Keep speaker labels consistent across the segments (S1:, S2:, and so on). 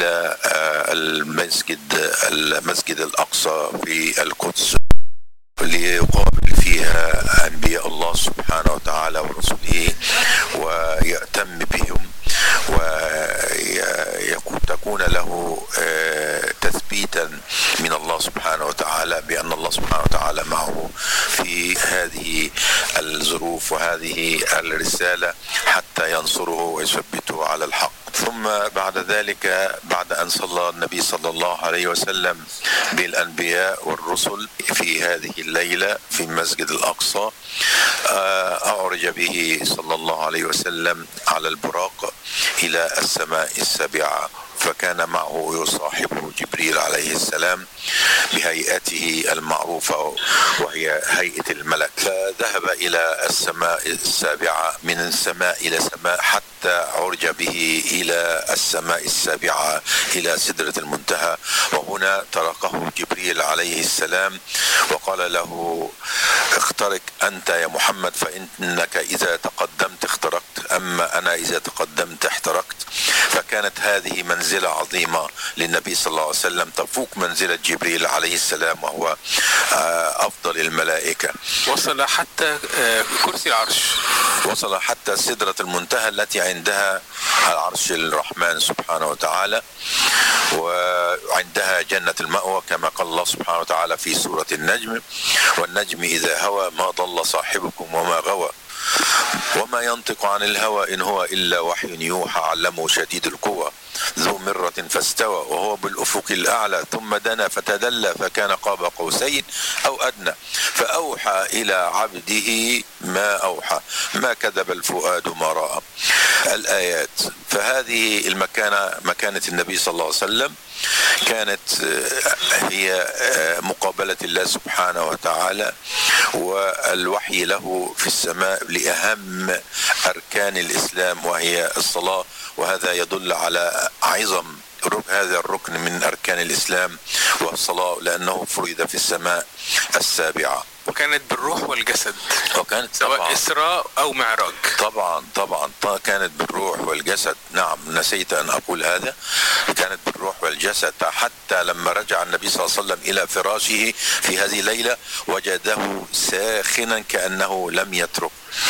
S1: إلى المسجد المسجد الأقصى في القدس ليقابل فيها أنبياء الله سبحانه وتعالى ورسله ويأتم بهم وتكون له تثبيتا من الله سبحانه وتعالى بأن الله سبحانه وتعالى معه في هذه الظروف وهذه الرسالة حتى ينصره ويثبته على الحق ثم بعد ذلك بعد أن صلى النبي صلى الله عليه وسلم بالأنبياء والرسل في هذه الليلة في المسجد الأقصى أعرج به صلى الله عليه وسلم على البراق إلى السماء السابعة فكان معه يصاحبه جبريل عليه السلام بهيئته المعروفة وهي هيئة الملك فذهب إلى السماء السابعة من السماء إلى سماء حتى عرج به إلى السماء السابعة إلى سدرة المنتهى وهنا تركه جبريل عليه السلام وقال له اخترق أنت يا محمد فإنك إذا تقدمت اخترقت أما أنا إذا تقدمت احترقت فكانت هذه منزلة عظيمة للنبي صلى الله عليه وسلم تفوق منزلة جبريل عليه السلام وهو أفضل الملائكة
S2: وصل حتى كرسي العرش
S1: وصل حتى سدرة المنتهى التي عندها العرش الرحمن سبحانه وتعالى وعندها جنة المأوى كما قال الله سبحانه وتعالى في سورة النجم والنجم إذا هوى ما ضل صاحبكم وما غوى وما ينطق عن الهوى إن هو إلا وحي يوحى علمه شديد القوى ذو مرة فاستوى وهو بالأفق الأعلى ثم دنا فتدلى فكان قاب قوسين أو أدنى فأوحى إلى عبده ما أوحى ما كذب الفؤاد ما رأى الآيات فهذه المكانة مكانة النبي صلى الله عليه وسلم كانت هي مقابلة الله سبحانه وتعالى والوحي له في السماء لأهم أركان الإسلام وهي الصلاة وهذا يدل على عظم هذا الركن من أركان الإسلام والصلاة لأنه فرض في السماء السابعة
S2: وكانت بالروح والجسد
S1: وكانت
S2: سواء
S1: طبعا
S2: إسراء أو معراج
S1: طبعا طبعا كانت بالروح والجسد نعم نسيت أن أقول هذا كانت بالروح والجسد حتى لما رجع النبي صلى الله عليه وسلم إلى فراشه في هذه الليلة وجده ساخنا كأنه لم يترك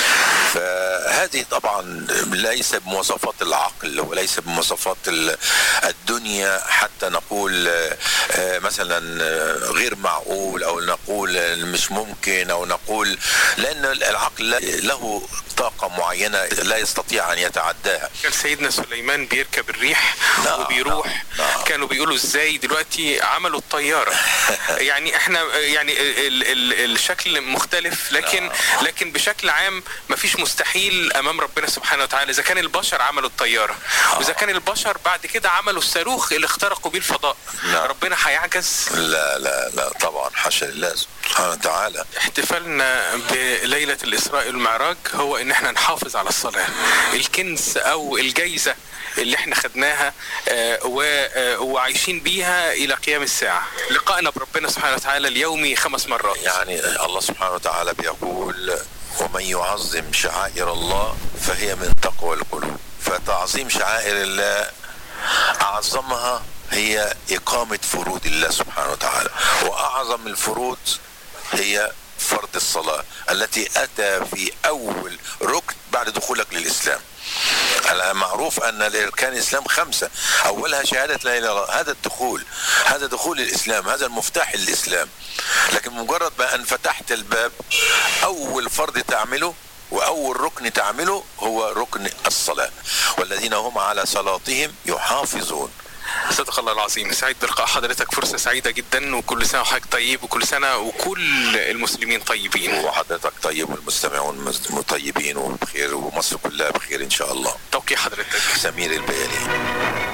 S1: فهذه طبعا ليس بمواصفات العقل وليس بمواصفات الدنيا حتى نقول مثلا غير معقول او نقول مش ممكن او نقول لان العقل له طاقة معينة لا يستطيع أن يتعداها
S2: كان سيدنا سليمان بيركب الريح
S1: نعم،
S2: وبيروح
S1: نعم، نعم.
S2: كانوا بيقولوا ازاي دلوقتي عملوا الطيارة يعني احنا يعني ال ال الشكل مختلف لكن لكن بشكل عام مفيش مستحيل امام ربنا سبحانه وتعالى اذا كان البشر عملوا الطيارة واذا كان البشر بعد كده عملوا الصاروخ اللي اخترقوا بيه الفضاء
S1: نعم.
S2: ربنا هيعجز
S1: لا لا لا طبعا حاشا لله سبحانه وتعالى
S2: احتفالنا بليلة الإسراء والمعراج هو إن احنا نحافظ على الصلاة الكنز أو الجايزة اللي احنا خدناها آه، و- آه، وعايشين بيها إلى قيام الساعة لقائنا بربنا سبحانه وتعالى اليومي خمس مرات
S1: يعني الله سبحانه وتعالى بيقول ومن يعظم شعائر الله فهي من تقوى القلوب فتعظيم شعائر الله أعظمها هي إقامة فروض الله سبحانه وتعالى وأعظم الفروض هي فرض الصلاة التي أتى في أول ركن بعد دخولك للإسلام معروف أن الأركان الإسلام خمسة أولها شهادة لا إله إلا الله هذا الدخول هذا دخول الإسلام هذا المفتاح للإسلام لكن مجرد ما أن فتحت الباب أول فرض تعمله وأول ركن تعمله هو ركن الصلاة والذين هم على صلاتهم يحافظون
S2: صدق الله العظيم سعيد بلقاء حضرتك فرصة سعيدة جدا وكل سنة وحضرتك طيب وكل سنة وكل المسلمين طيبين
S1: وحضرتك طيب والمستمعون طيبين وبخير ومصر كلها بخير إن شاء الله
S2: توقيع حضرتك
S1: سمير البيالي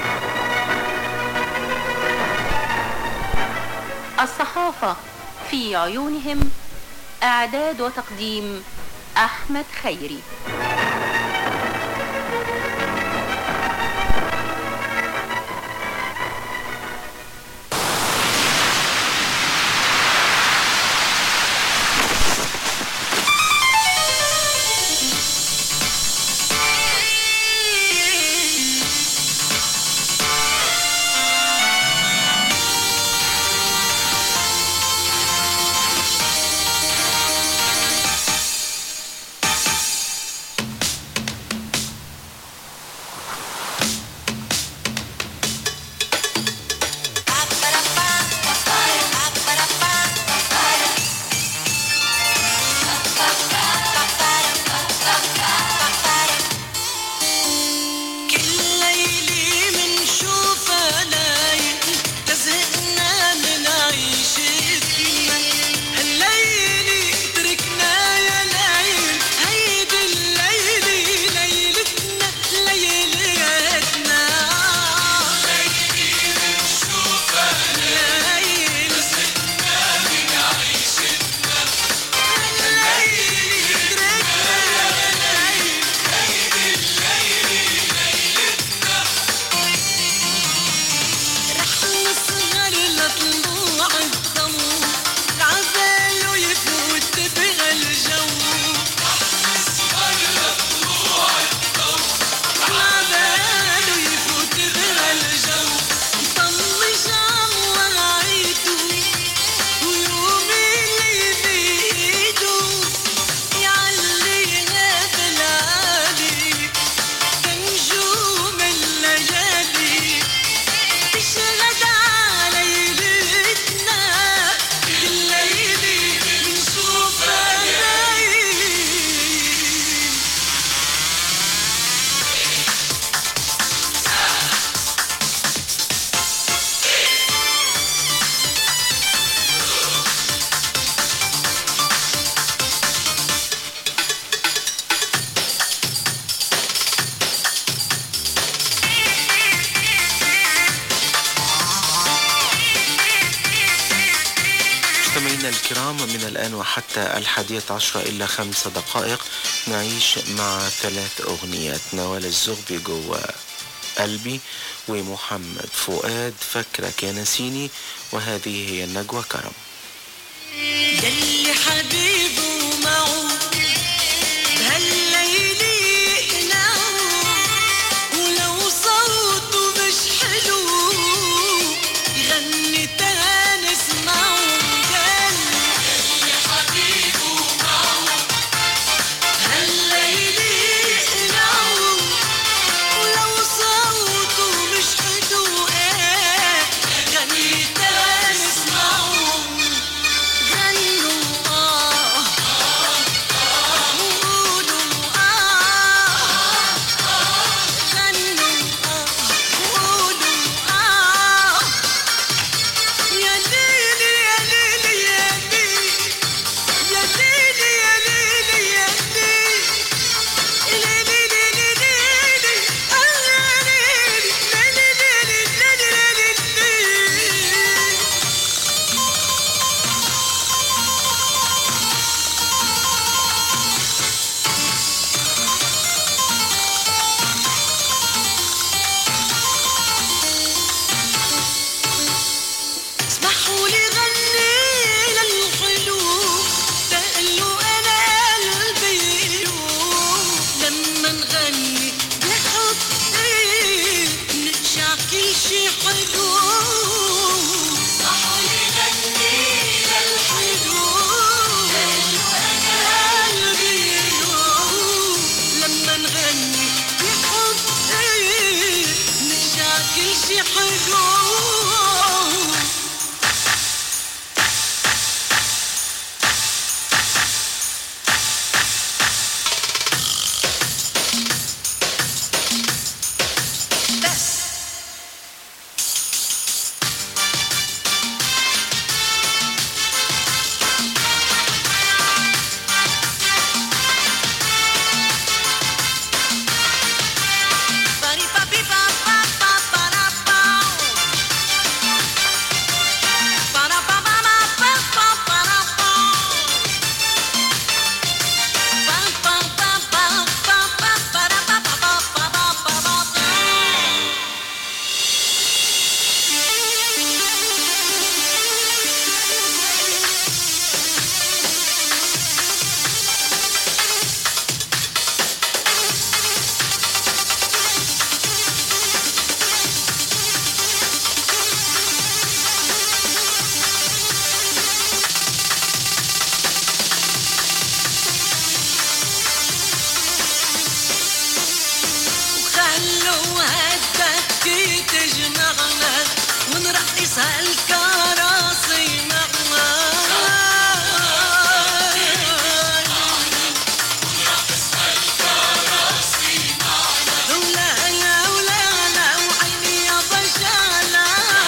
S3: الصحافة في عيونهم إعداد وتقديم أحمد خيري
S4: مستمعينا الكرام من الآن وحتى الحادية عشرة إلا خمس دقائق نعيش مع ثلاث أغنيات نوال الزغبي جوا قلبي ومحمد فؤاد فكرك يا نسيني وهذه هي النجوى كرم
S5: يلي حبيبه معه بهالليل يقنعه ولو صوته مش حلو يغني تاني اسمعه قال يلي حبيبه معه بهالليل يقنعه ولو صوته مش حلو ايه غني تاني اسمعه غنوا آه قولوا آه غنوا آه قولوا آه يا ليلي يا ليلي يا ليلي يا ليلي يا ليلي يا ليلي ليلي ليلي ليلي آه يا ليلي ليلي ليلي ليلي ليلي اسمحوا لي غني للقلوب تقلوا انا قلبي يروح لما نغني بحبي نرجع كل شي حلو اسمحوا لي غني للقلوب تقلوا انا قلبي يروح لما نغني بحبي نرجع كل شي حلو بس Bari pa pi pa pa pa pa ra pa. Pa ra pa pa ma pa pa pa ra pa. Pa pa pa pa pa pa pa ra pa pa pa pa pa pa pa pa. وخلوا هالدكة تجمعنا ونرقص هالكراسي معنا ولا لا ولا لا وعيني يا بشالة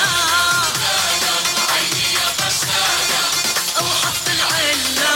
S5: وحط العلة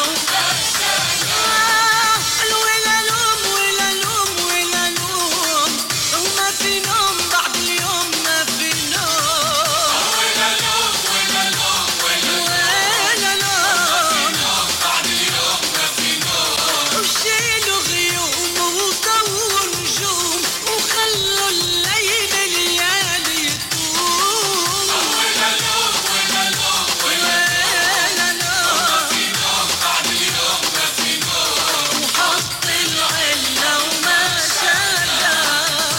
S5: ولا لوم ولا لوم ولا لوم وما في نوم بعد اليوم ما في نوم ولا لوم ولا لوم ولا لوم بعد اليوم ما في نوم وشيلوا غيوم وضووا نجوم وخلوا الليل ليالي تقوم ولا لوم ولا لوم ولا لوم وحط العلة وما شاء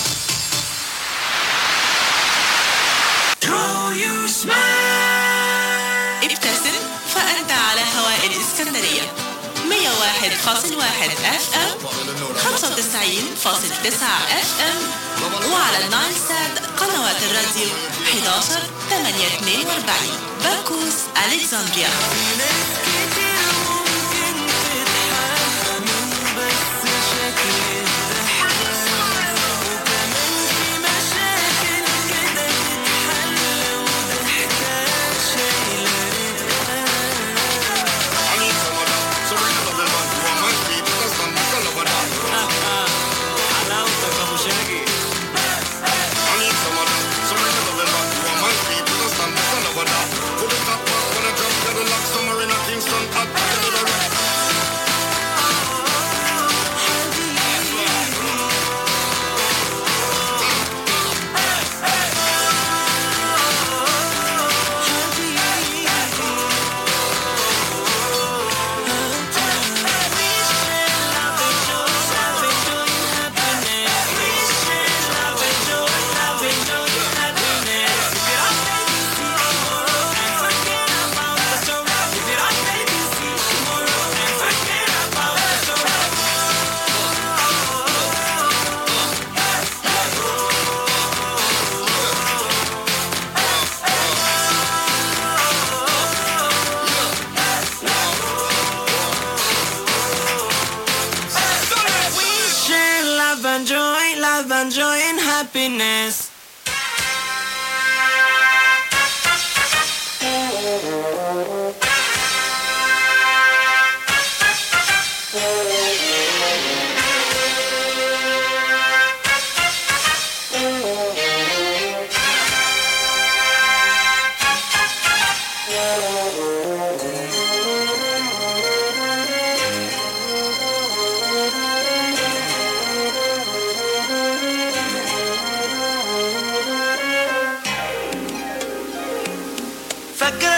S6: ابتسم فأنت على هواء الإسكندرية 101.1 اف ام 95.9 اف ام وعلى النايل سات قنوات الراديو 11 842 باكوس ألكسندريا
S7: Summer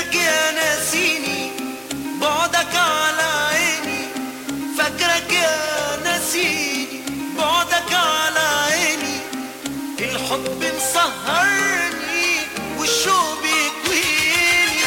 S7: فاكرك يا ناسيني بعدك على عيني فاكرك يا ناسيني بعدك على عيني الحب مسهرني والشوق بيكويني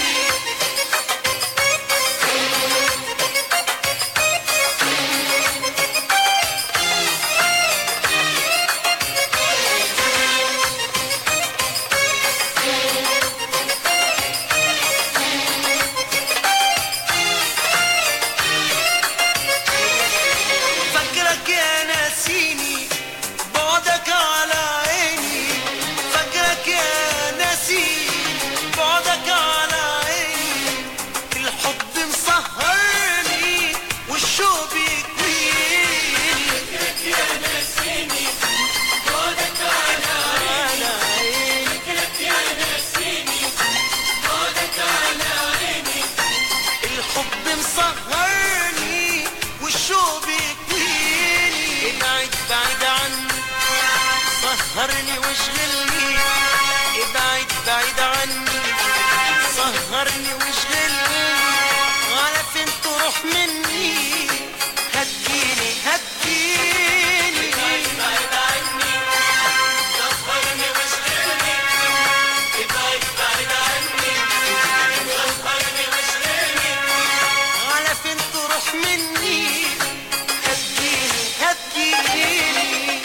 S7: فاكرك يا ناسيني بعدك على عيني فاكرك يا ناسيني بعدك على عيني الحب مسهرني والشوق بيكويني فاكرك يا ناسيني بعدك على عيني فاكرك يا ناسيني بعدك على عيني الحب مسهرني والشوق بيكويني ابعد بعيد عني سهرني واشغلني ابعد بعيد عني سهرني واشغلني على فين تروح مني هتجيني هتجيني ابعد بعيد عني سهرني واشغلني ابعد بعيد عني سهرني واشغلني على فين تروح مني هتجيني هتجيني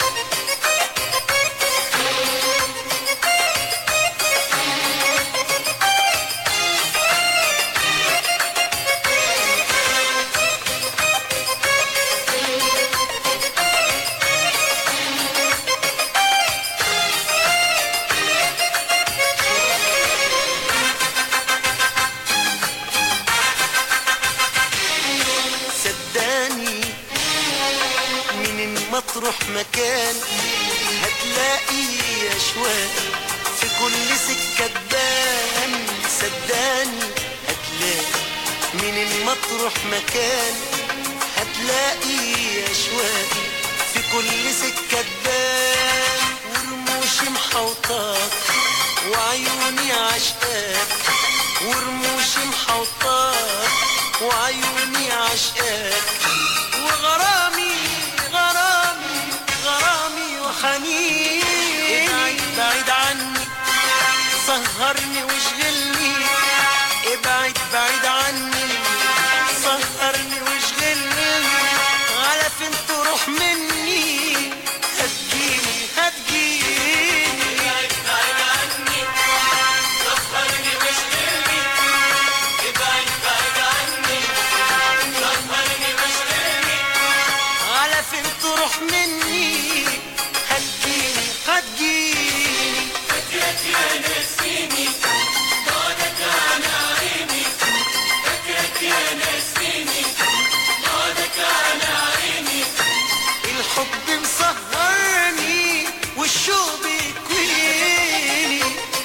S7: صدقني من ما تروح مكان هتلاقي اشواق في كل سكه تبان صدقني هتلاقي من ما تروح مكان هتلاقي اشواق في كل سكه تبان ورموشي محوطاك وعيوني عشقاك ورموشي محوطاك وعيوني عشقاك وغرامي غرامي غرامي وحنين ابعد بعيد عني سهرني واشغلني ابعد بعيد عني سهرني واشغلني على فين تروح مني هتجيني هتجيني ابعد بعيد عني سهرني واشغلني ابعد بعيد عني سهرني واشغلني على فين تروح مني هتجيني هتجيني فاكرك يا ناسيني بعدك على عيني فاكرك يا ناسيني بعدك على عيني الحب مسهرني والشوق بيكويني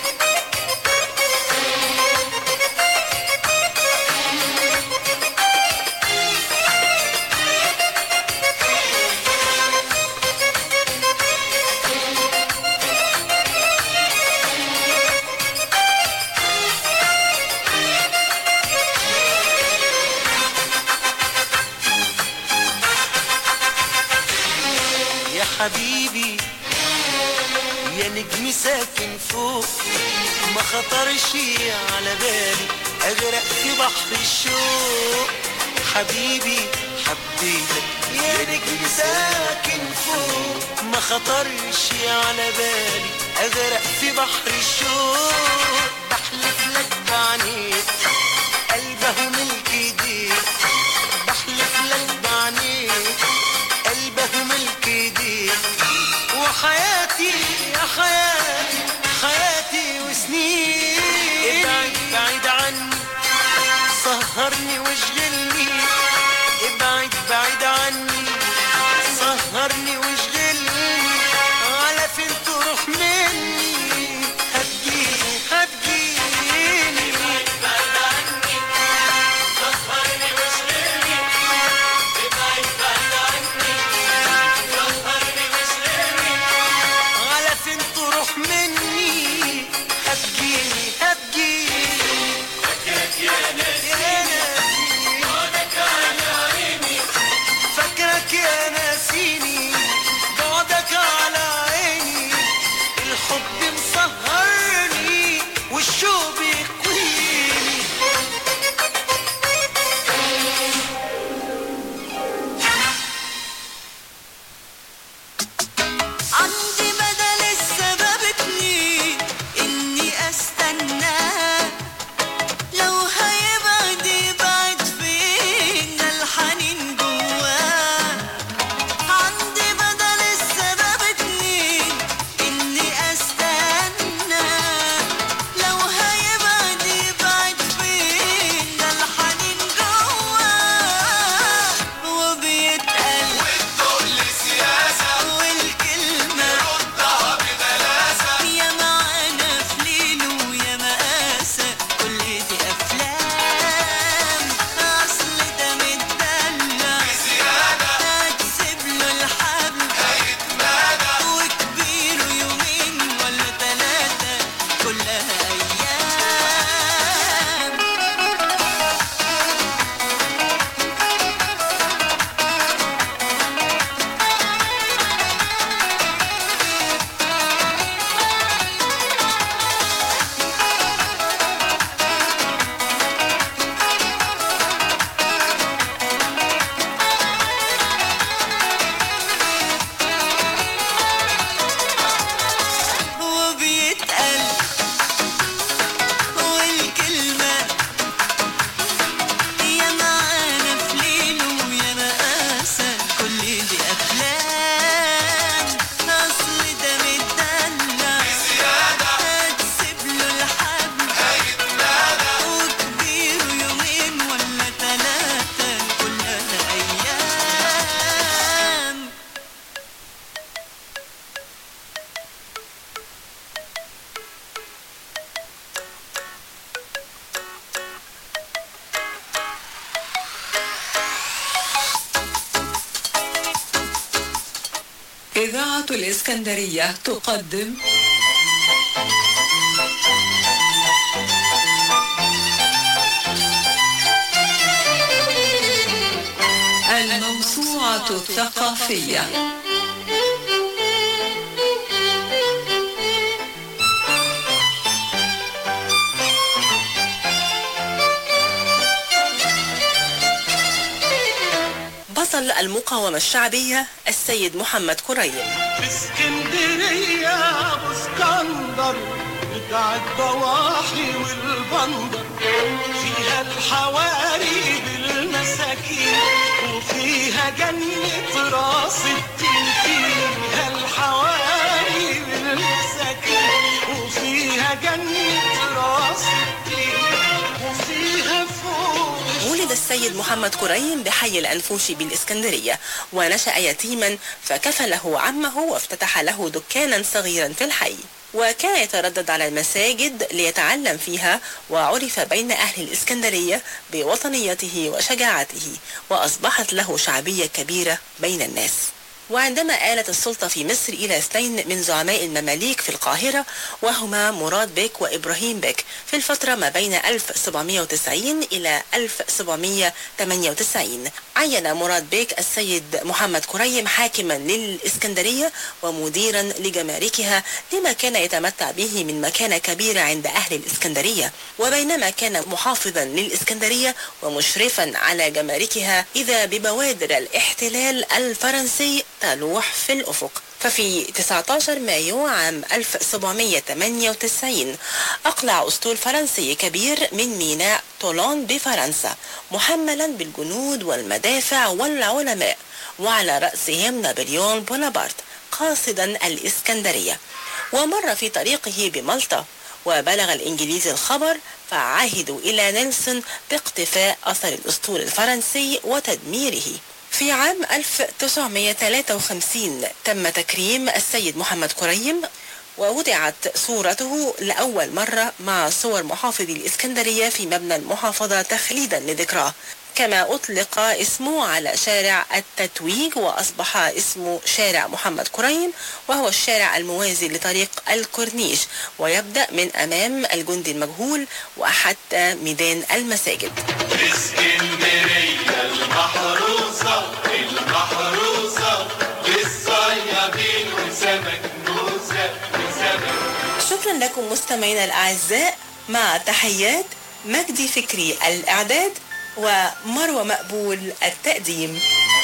S7: يا حبيبي يا نجم ساكن فوق ما خطرش على بالي اغرق في بحر الشوق حبيبي حبيتك يا نجم ساكن فوق ما خطرش على بالي اغرق في بحر الشوق بحلف لك بعينيك قلبه ملك ايديك بحلف لك بعينيك قلبه ملك ايديك وحياتي يا حياتي حياتي وسنين ابعد بعيد عني سهرني واشغلني ابعد بعيد عني سهرني واشغلني على فين تروح مني هتجيني هتجيني ابعد بعيد عني سهرني واشغلني ابعد بعيد عني سهرني واشغلني على فين تروح مني هتجيني هتجيني
S6: إذاعة الإسكندرية تقدم الموسوعة الثقافية
S8: بطل المقاومة الشعبية السيد محمد كريم
S7: في اسكندرية يا ابو اسكندر بتاع الضواحي والبندر فيها الحواري بالمساكين وفيها جنة راس التين فيها الحواري بالمساكين وفيها جنة راس التين وفيها فوق
S8: ولد السيد محمد كريم بحي الأنفوشي بالإسكندرية ونشأ يتيما فكفله عمه وافتتح له دكانا صغيرا في الحي وكان يتردد على المساجد ليتعلم فيها وعرف بين أهل الإسكندرية بوطنيته وشجاعته وأصبحت له شعبية كبيرة بين الناس وعندما آلت السلطة في مصر إلى اثنين من زعماء المماليك في القاهرة وهما مراد بك وإبراهيم بك في الفترة ما بين 1790 إلى 1798 عين مراد بك السيد محمد كريم حاكما للإسكندرية ومديرا لجماركها لما كان يتمتع به من مكانة كبيرة عند أهل الإسكندرية وبينما كان محافظا للإسكندرية ومشرفا على جماركها إذا ببوادر الاحتلال الفرنسي تلوح في الأفق ففي 19 مايو عام 1798 أقلع أسطول فرنسي كبير من ميناء طولون بفرنسا محملا بالجنود والمدافع والعلماء وعلى رأسهم نابليون بونابرت قاصدا الإسكندرية ومر في طريقه بمالطا وبلغ الإنجليز الخبر فعهدوا إلى نيلسون باقتفاء أثر الأسطول الفرنسي وتدميره في عام 1953 تم تكريم السيد محمد كريم ووضعت صورته لأول مرة مع صور محافظ الإسكندرية في مبنى المحافظة تخليدا لذكراه كما أطلق اسمه على شارع التتويج وأصبح اسمه شارع محمد كريم وهو الشارع الموازي لطريق الكورنيش ويبدأ من أمام الجند المجهول وحتى ميدان المساجد
S7: اسكندرية المحروسة المحروسة بالصيادين وسمك موسى وسمك
S8: شكرا لكم مستمعينا الأعزاء مع تحيات مجدي فكري الإعداد ومروة مقبول التقديم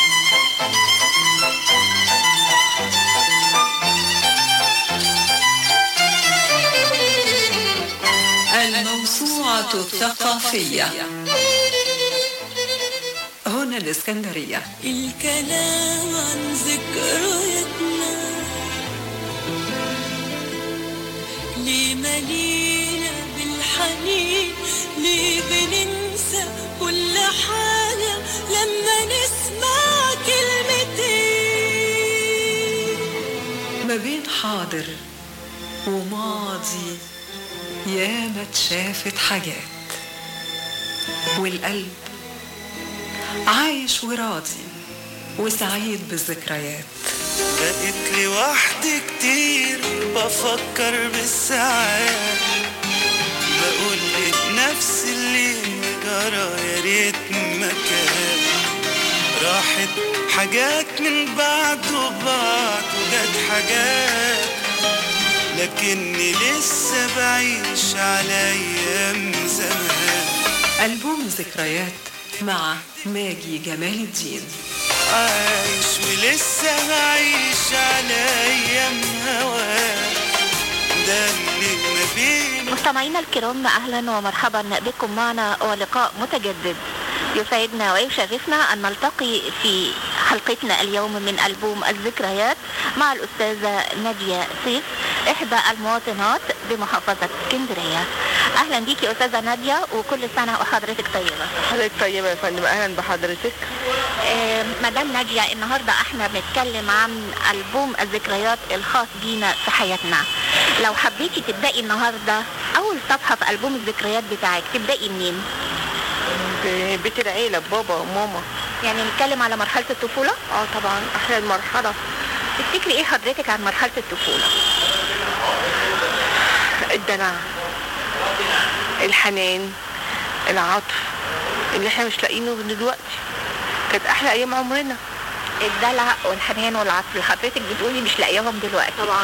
S6: الموسوعة الثقافية هنا الإسكندرية
S5: الكلام عن ذكرياتنا ليه ملينا بالحنين ليه بننسى كل حاجة لما نسمع كلمتين
S6: ما بين حاضر وماضي ياما اتشافت حاجات والقلب عايش وراضي وسعيد بالذكريات
S7: بقيت لوحدي كتير بفكر بالساعات بقول لنفسي اللي جرى يا ريت مكان راحت حاجات من بعد وبعد وجت حاجات لكني لسه بعيش على ايام زمان
S6: ألبوم ذكريات مع ماجي جمال الدين
S7: عايش ولسه بعيش على ايام هواك ده اللي ما بين
S9: مستمعينا الكرام اهلا ومرحبا بكم معنا ولقاء متجدد يسعدنا ويشرفنا ان نلتقي في حلقتنا اليوم من البوم الذكريات مع الاستاذه ناديه سيف احدى المواطنات بمحافظه اسكندريه اهلا بيكي يا استاذه ناديه وكل سنه وحضرتك طيبه
S10: حضرتك طيبة يا فندم أهلا بحضرتك
S9: آه، مدام نادية النهاردة احنا بنتكلم عن ألبوم الذكريات الخاص بينا في حياتنا لو حبيتي تبدأي النهاردة أول صفحة في ألبوم الذكريات بتاعك تبدأي منين؟
S10: في بيت العيلة بابا وماما
S9: يعني نتكلم على مرحلة الطفولة؟
S10: اه طبعا أحلى المرحلة
S9: تفتكري ايه حضرتك عن مرحله الطفوله
S10: الدلع الحنان العطف اللي احنا مش لاقيينه دلوقتي كانت احلى ايام عمرنا
S9: الدلع والحنان والعطف اللي حضرتك بتقولي مش لاقياهم دلوقتي طبعا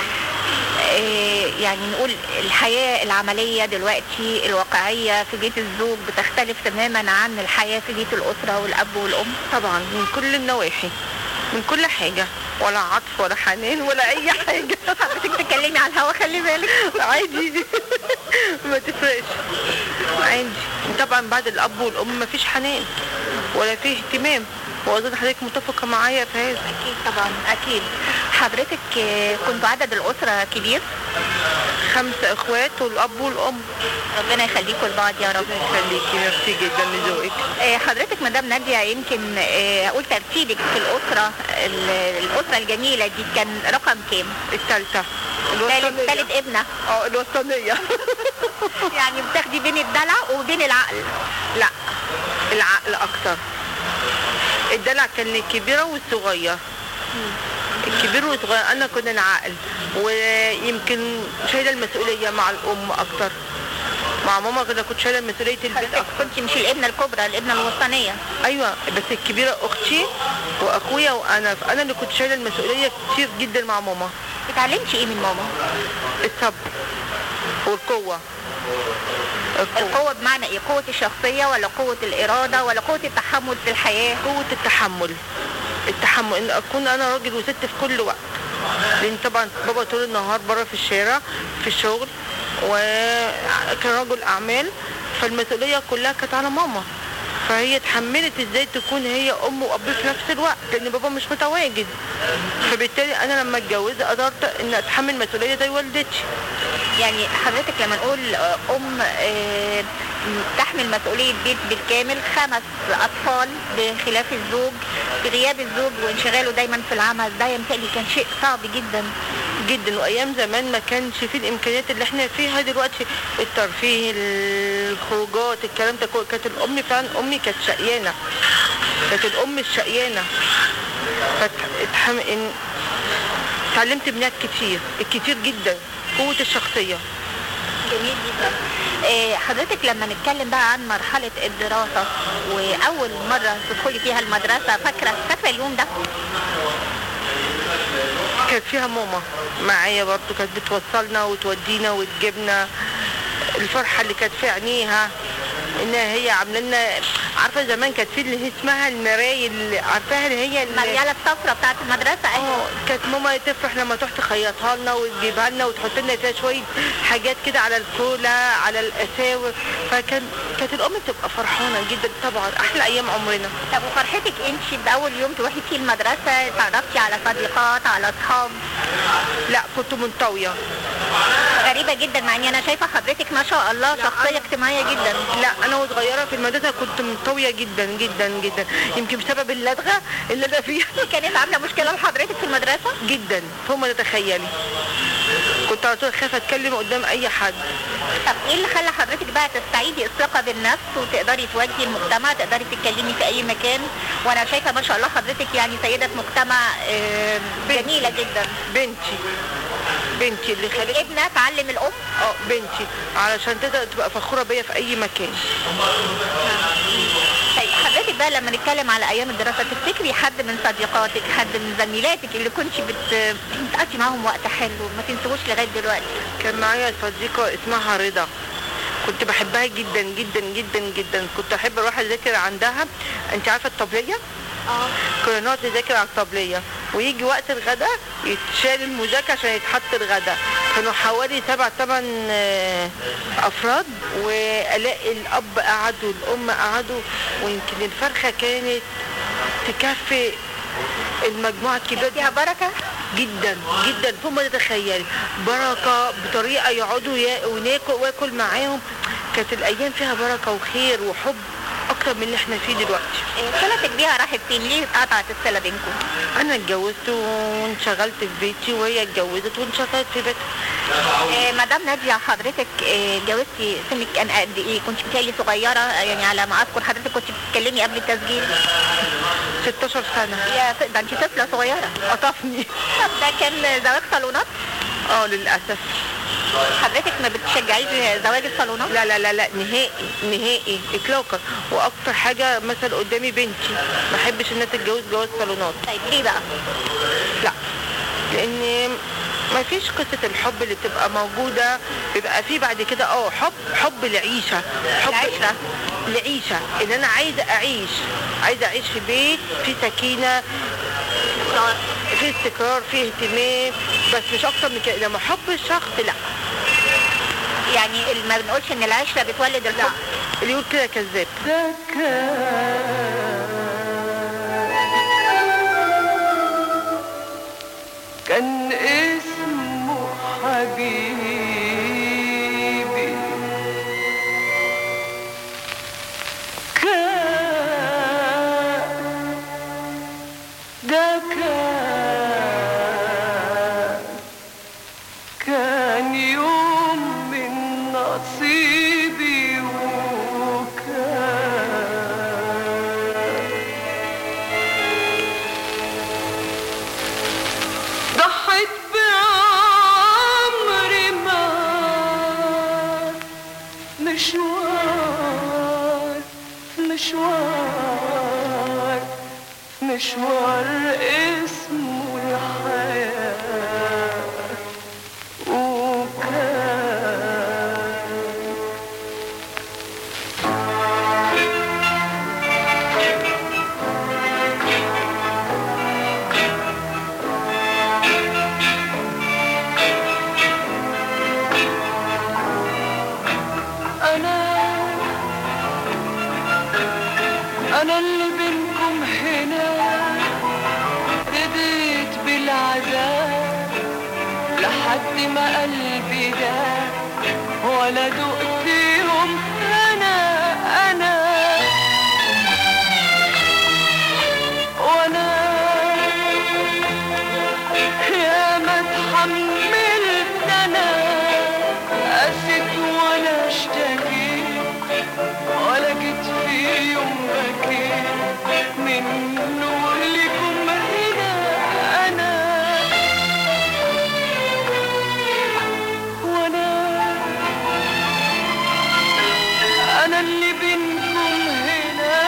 S9: إيه يعني نقول الحياة العملية دلوقتي الواقعية في بيت الزوج بتختلف تماما عن الحياة في بيت الأسرة والأب والأم
S10: طبعا من كل النواحي من كل حاجة ولا عطف ولا حنان ولا أي حاجة
S9: حضرتك تتكلمي على الهوا خلي بالك
S10: عادي ما تفرقش عادي طبعا بعد الأب والأم ما فيش حنان ولا فيه اهتمام وأظن حضرتك متفقة معايا في هذا
S9: أكيد طبعا أكيد حضرتك آه، كنتوا عدد الأسرة كبير
S10: خمس إخوات والأب والأم
S9: ربنا يخليكم لبعض يا رب
S10: يخليكي ميرسي جدا لذوقك
S9: آه، حضرتك مدام نادية يمكن آه، أقول ترتيبك في الأسرة ال- الأسرة الجميلة دي كان رقم كام؟
S10: الثالثة
S9: ثالث ثالث ابنة
S10: اه الوسطانية
S9: يعني بتاخدي بين الدلع وبين العقل
S10: لا العقل أكتر الدلع كان للكبيرة والصغير الكبير والصغير أنا كنا العقل ويمكن شايلة المسؤولية مع الأم أكتر مع ماما أنا كنت شايلة مسؤولية البيت أكتر
S9: كنت مش الابنة الكبرى الابنة الوسطانية
S10: أيوة بس الكبيرة أختي وأخويا وأنا فأنا اللي كنت شايلة المسؤولية كتير جدا مع ماما
S9: اتعلمتي ايه من ماما؟
S10: الصبر والقوة
S9: القوة بمعنى ايه؟ قوة الشخصية ولا قوة الإرادة ولا قوة التحمل في الحياة؟
S10: قوة التحمل التحمل ان اكون انا راجل وست في كل وقت لان طبعا بابا طول النهار بره في الشارع في الشغل وكان رجل اعمال فالمسؤوليه كلها كانت على ماما فهي اتحملت ازاي تكون هي ام واب في نفس الوقت لان بابا مش متواجد فبالتالي انا لما اتجوزت قدرت ان اتحمل مسؤوليه زي والدتي
S9: يعني حضرتك لما نقول آه، ام آه، تحمل مسؤولية بيت بالكامل خمس أطفال بخلاف الزوج بغياب الزوج وانشغاله دايما في العمل ده يمتلي كان شيء صعب جدا
S10: جدا وايام زمان ما كانش فيه الامكانيات اللي احنا فيها دلوقتي الترفيه الخروجات الكلام ده كله كانت الام فعلا امي كانت شقيانه كانت الام الشقيانه فاتحم... إن... اتعلمت منها كتير الكتير جدا قوه الشخصيه
S9: جميل جدا آه، حضرتك لما نتكلم بقى عن مرحلة الدراسة وأول مرة تدخلي فيها المدرسة فاكرة فاكرة اليوم ده؟
S10: كانت فيها ماما معايا برضو كانت بتوصلنا وتودينا وتجيبنا الفرحة اللي كانت في عينيها انها هي عامله لنا عارفه زمان كانت في اللي هي اسمها المرايه اللي عارفاها اللي هي اللي
S9: المريالة الصفراء بتاعت المدرسة
S10: اه كانت ماما تفرح لما تروح تخيطها لنا وتجيبها لنا وتحط لنا فيها شويه حاجات كده على الكولا على الاساور فكان كانت الام بتبقى فرحانه جدا طبعا احلى ايام عمرنا
S9: طب وفرحتك انت بأول يوم تروحي فيه المدرسة تعرفتي على صديقات على أصحاب
S10: لا كنت منطويه
S9: غريبة جدا مع اني انا شايفة حضرتك ما شاء الله شخصية اجتماعية جدا
S10: لا انا وصغيره في المدرسه كنت منطويه جدا جدا جدا يمكن بسبب اللدغه اللي انا فيها
S9: كانت عاملة مشكلة لحضرتك في المدرسة؟
S10: جدا فوق ما تتخيلي كنت على طول خايفه اتكلم قدام اي حد
S9: طب ايه اللي خلى حضرتك بقى تستعيدي الثقة بالنفس وتقدري تواجهي المجتمع تقدري تتكلمي في اي مكان وانا شايفة ما شاء الله حضرتك يعني سيدة مجتمع آه، جميلة جدا
S10: بنتي بنتي اللي خلت
S9: ابنة تعلم الام
S10: اه بنتي علشان تقدر تبقى فخوره بيا في اي مكان
S9: طيب حضرتك بقى لما نتكلم على ايام الدراسة تفتكري حد من صديقاتك حد من زميلاتك اللي كنت بت... بتقضي معاهم وقت حلو ما تنسوش لغاية دلوقتي
S10: كان معايا صديقه اسمها رضا كنت بحبها جدا جدا جدا جدا كنت احب اروح اذاكر عندها انت عارفه الطبليه
S9: اه
S10: كنا نقعد نذاكر على الطبليه ويجي وقت الغداء يتشال المذاكره عشان يتحط الغداء كانوا حوالي سبع ثمان آه، افراد والاقي الاب قعد والام قعدوا ويمكن الفرخه كانت تكفي المجموعه الكبيره
S9: فيها بركة
S10: جدا جدا فوق ما تتخيلي بركه بطريقه يقعدوا يا- وناكل واكل معاهم كانت الايام فيها بركه وخير وحب اكتر من اللي احنا فيه دلوقتي
S9: إيه، صلتك بيها راحت فين ليه اتقطعت الصلة بينكم
S10: انا اتجوزت وانشغلت في بيتي وهي اتجوزت وانشغلت في بيتها
S9: إيه، مدام نادية حضرتك إيه، اتجوزتي سنك كان قد ايه كنت بتهيألي صغيرة يعني على ما اذكر حضرتك كنت بتتكلمي قبل التسجيل
S10: 16 سنة
S9: يا ف- ده انت طفله صغيره
S10: قطفني
S9: طب ده كان زواج صالونات
S10: اه للأسف
S9: حضرتك ما بتشجعيش زواج الصالونات
S10: لا لا لا لا نهائي نهائي اطلاقا واكتر حاجه مثلا قدامي بنتي ما احبش انها تتجوز جواز صالونات
S9: طيب ليه بقى
S10: لا لان ما فيش قصة الحب اللي بتبقى موجودة بيبقى في بعد كده اه حب حب العيشة حب
S9: العيشة.
S10: العيشة ان انا عايزة اعيش عايزة اعيش في بيت في سكينة في استقرار في اهتمام بس مش اكتر من كده لما حب الشخص لا
S9: يعني ال- ما بنقولش ان العشره بتولد
S10: لا
S9: الحب
S10: اللي يقول كده كذاب
S7: كان اسمه حبيبي كان ده كان كان يوم من نصيبي وكان ضحيت بعمري ما مشوار مشوار مشوار اسمه الحياة وكان أنا أنا اللي بينكم هنا رضيت بالعذاب لحد ما قلبي ده ولا دقت يوم أنا أنا وأنا يا ما اتحملت أنا قست ولا اشتكيت ولا جيت في يوم بكيت منه لكم هنا انا وانا انا اللي بينكم هنا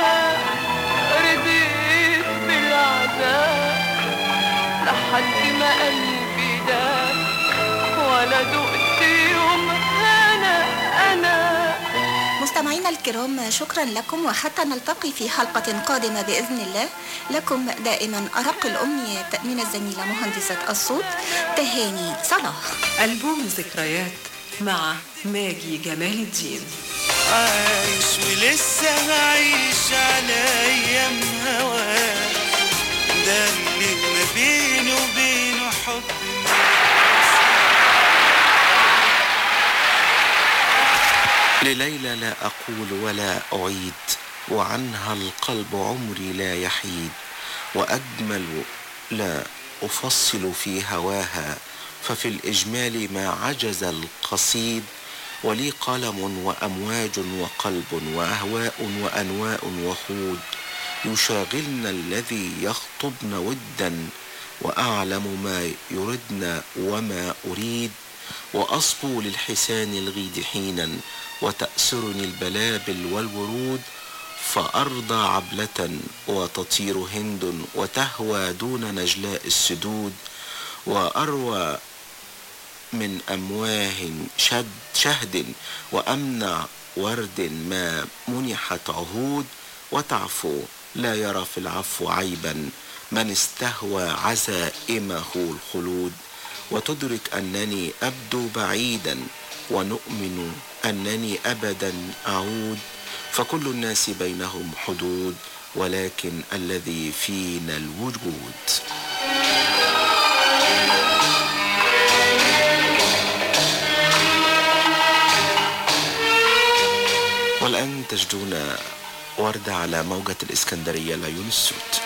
S7: رضيت بالعذاب لحد ما قلبي ده ولا دقت يوم انا انا
S11: مستمعينا الكرام شكرا لكم وحتى نلتقي في حلقة قادمة بإذن الله لكم دائما أرق الأمنيات من الزميلة مهندسة الصوت تهاني صلاح
S6: ألبوم ذكريات مع ماجي جمال الدين
S7: عايش ولسه هعيش على ايام هواه ده اللي ما بيني وبينه حب
S4: لليلى لا أقول ولا أعيد وعنها القلب عمري لا يحيد وأجمل لا أفصل في هواها ففي الإجمال ما عجز القصيد ولي قلم وأمواج وقلب وأهواء وأنواء وخود يشاغلن الذي يخطبن ودا وأعلم ما يردن وما أريد وأصبو للحسان الغيد حينا وتأسرني البلابل والورود فأرضى عبلة وتطير هند وتهوى دون نجلاء السدود وأروى من أمواه شد شهد وأمنع ورد ما منحت عهود وتعفو لا يرى في العفو عيبا من استهوى عزائمه الخلود وتدرك أنني أبدو بعيدا ونؤمن أنني أبدا أعود فكل الناس بينهم حدود ولكن الذي فينا الوجود والآن تجدون وردة على موجة الإسكندرية العيون السود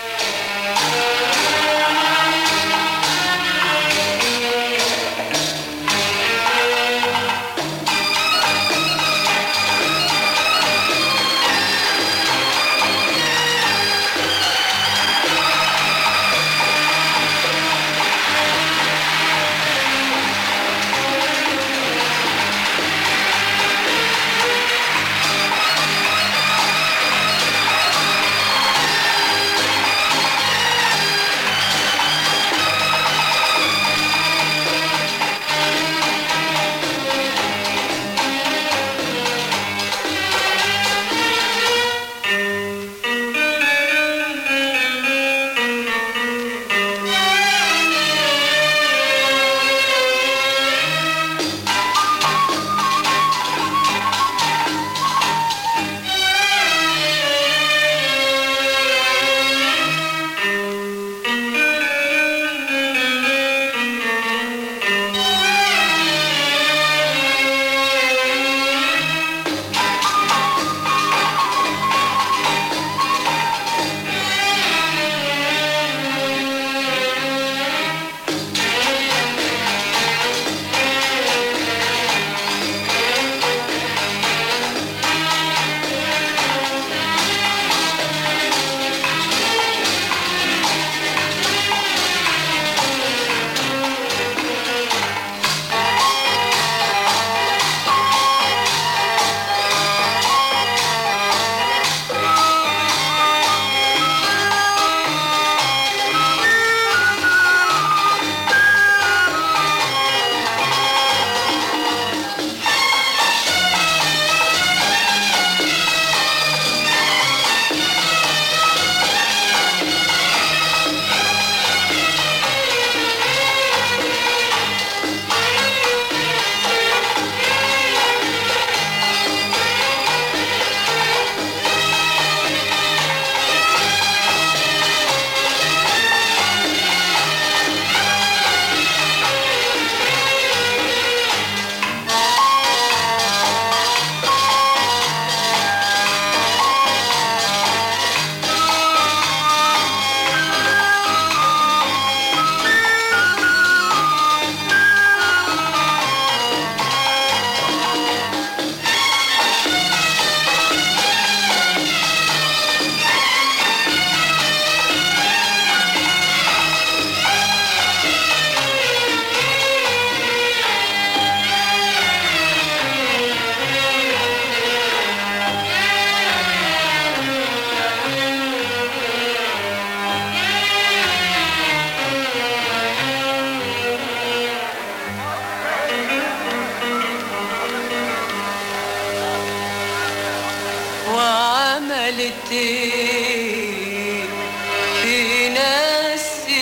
S12: وعملت ايه فينا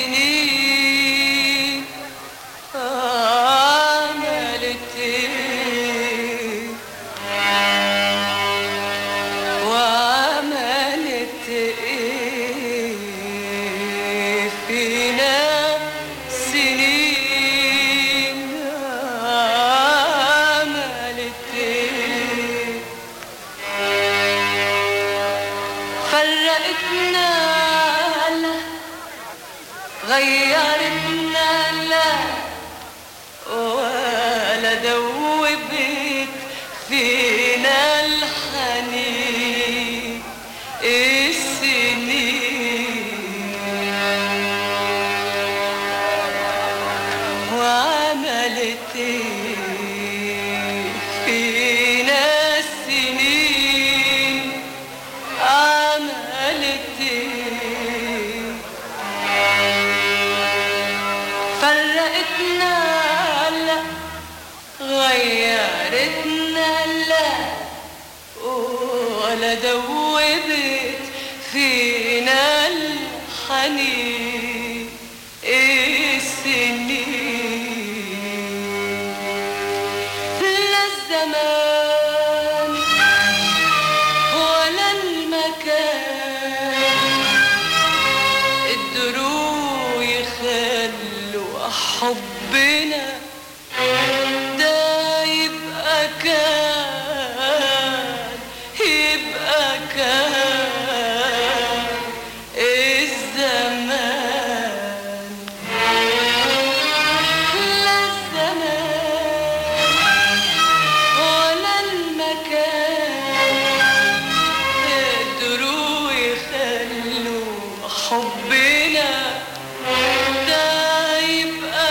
S12: السنين عملت ايه وعملت ايه فينا سنين عملت ايه فرقتنا لا غيرتنا لا ولا دوبت فينا الحنين السنين وعملت ايه فينا السنين عملت ايه فرقتنا لا غيرتنا لا ولا دوبت فينا الحنين السنين لا الزمان ولا المكان قدروا يخلوا حبنا ده يبقى كان يبقى كان الزمان لا الزمان ولا المكان قدروا يخلوا حبنا ده يبقى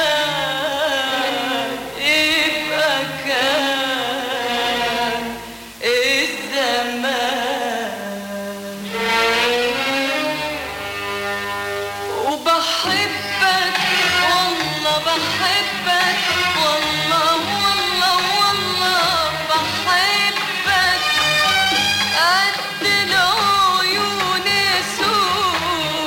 S12: كان يبقى كان الزمان وبحبك والله بحبك والله والله والله بحبك قد العيون سود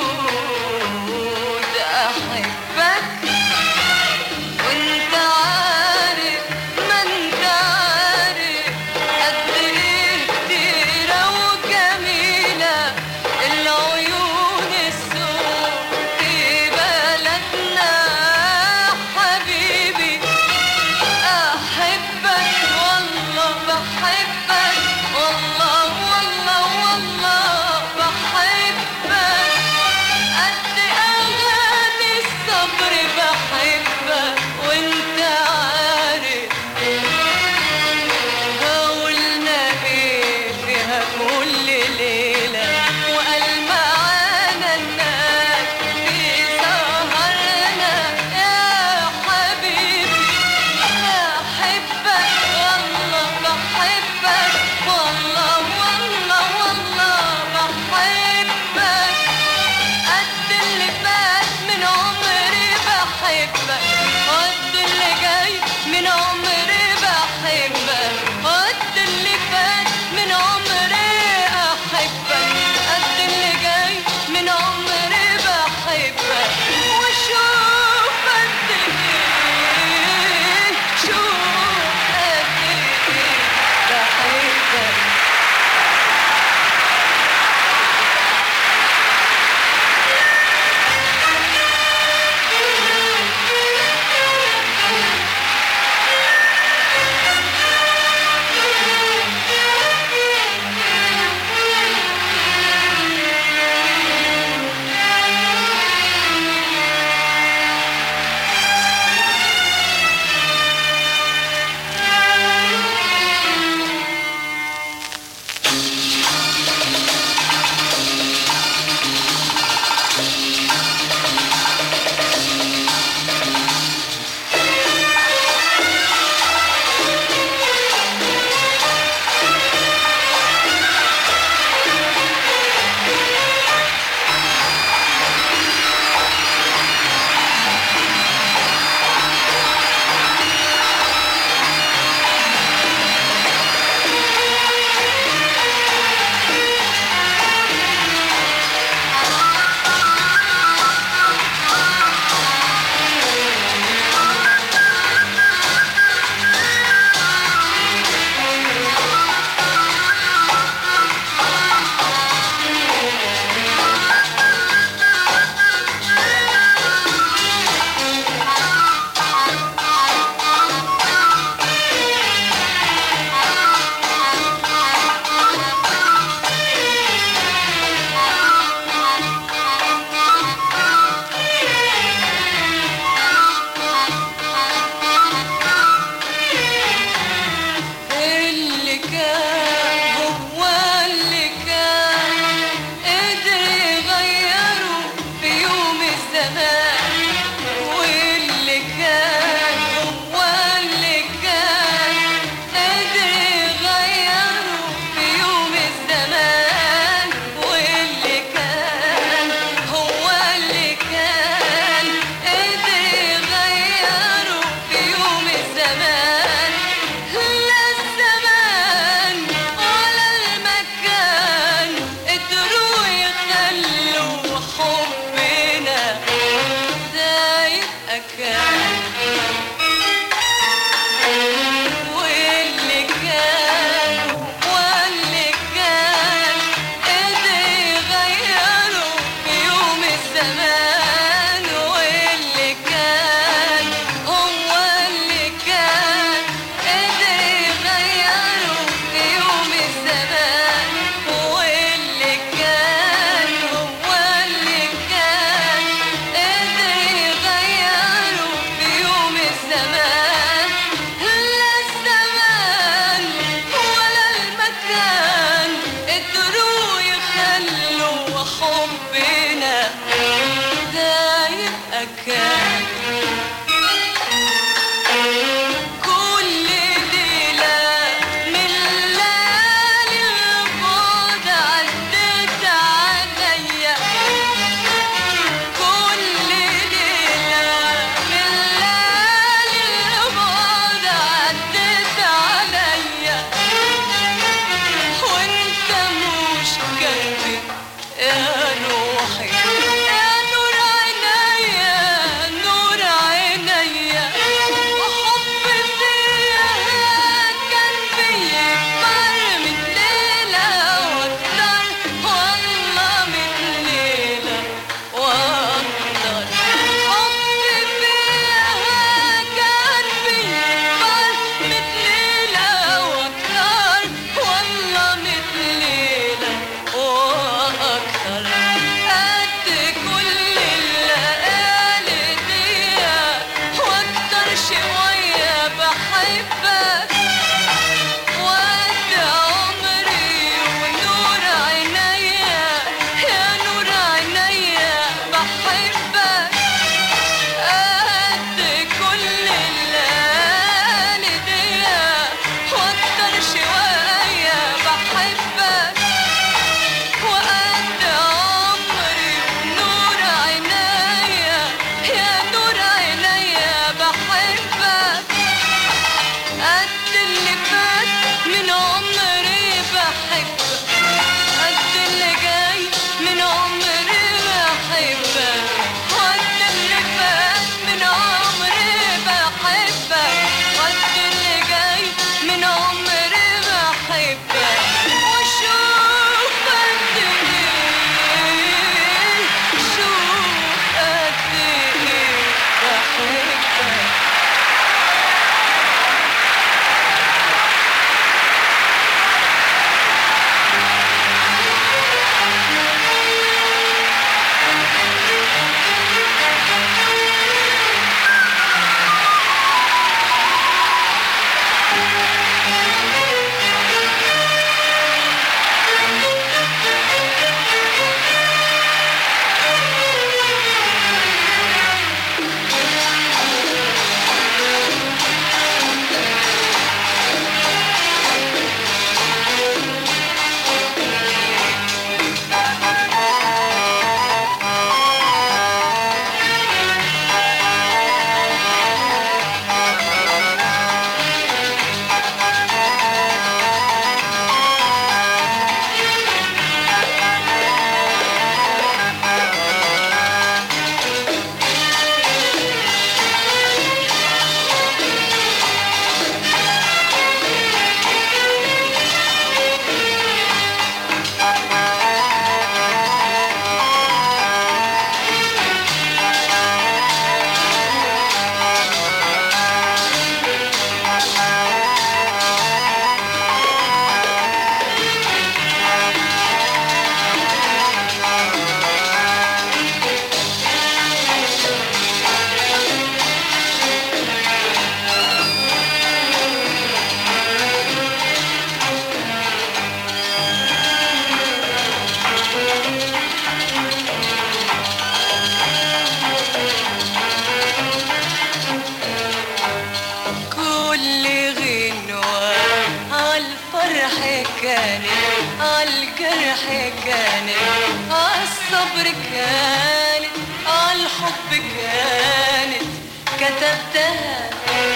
S12: كانت عالجرح كانت عالصبر كانت عالحب كانت كتبتها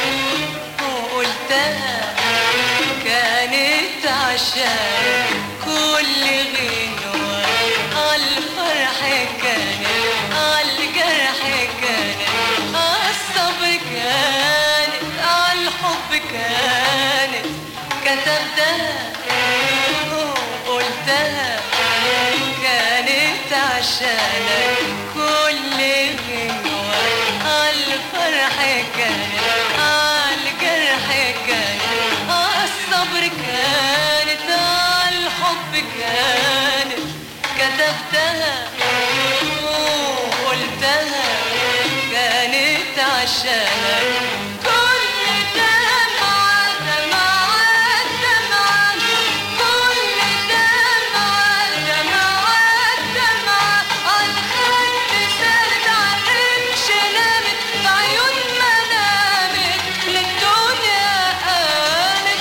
S12: وقلتها كانت عشان كل غنوة عالفرح كانت عالجرح كانت عالصبر كانت عالحب كانت كتبتها وقلتها كانت عشانك كل غنوة عالفرح كانت عالجرح كانت عالصبر كانت عالحب كانت كتبتها وقلتها كانت عشانك كل دمعة دمعة دمعة كل دمعة دمعة دمعة عالخد سالت عالرمش نامت بعيون ما نامت للدنيا قالت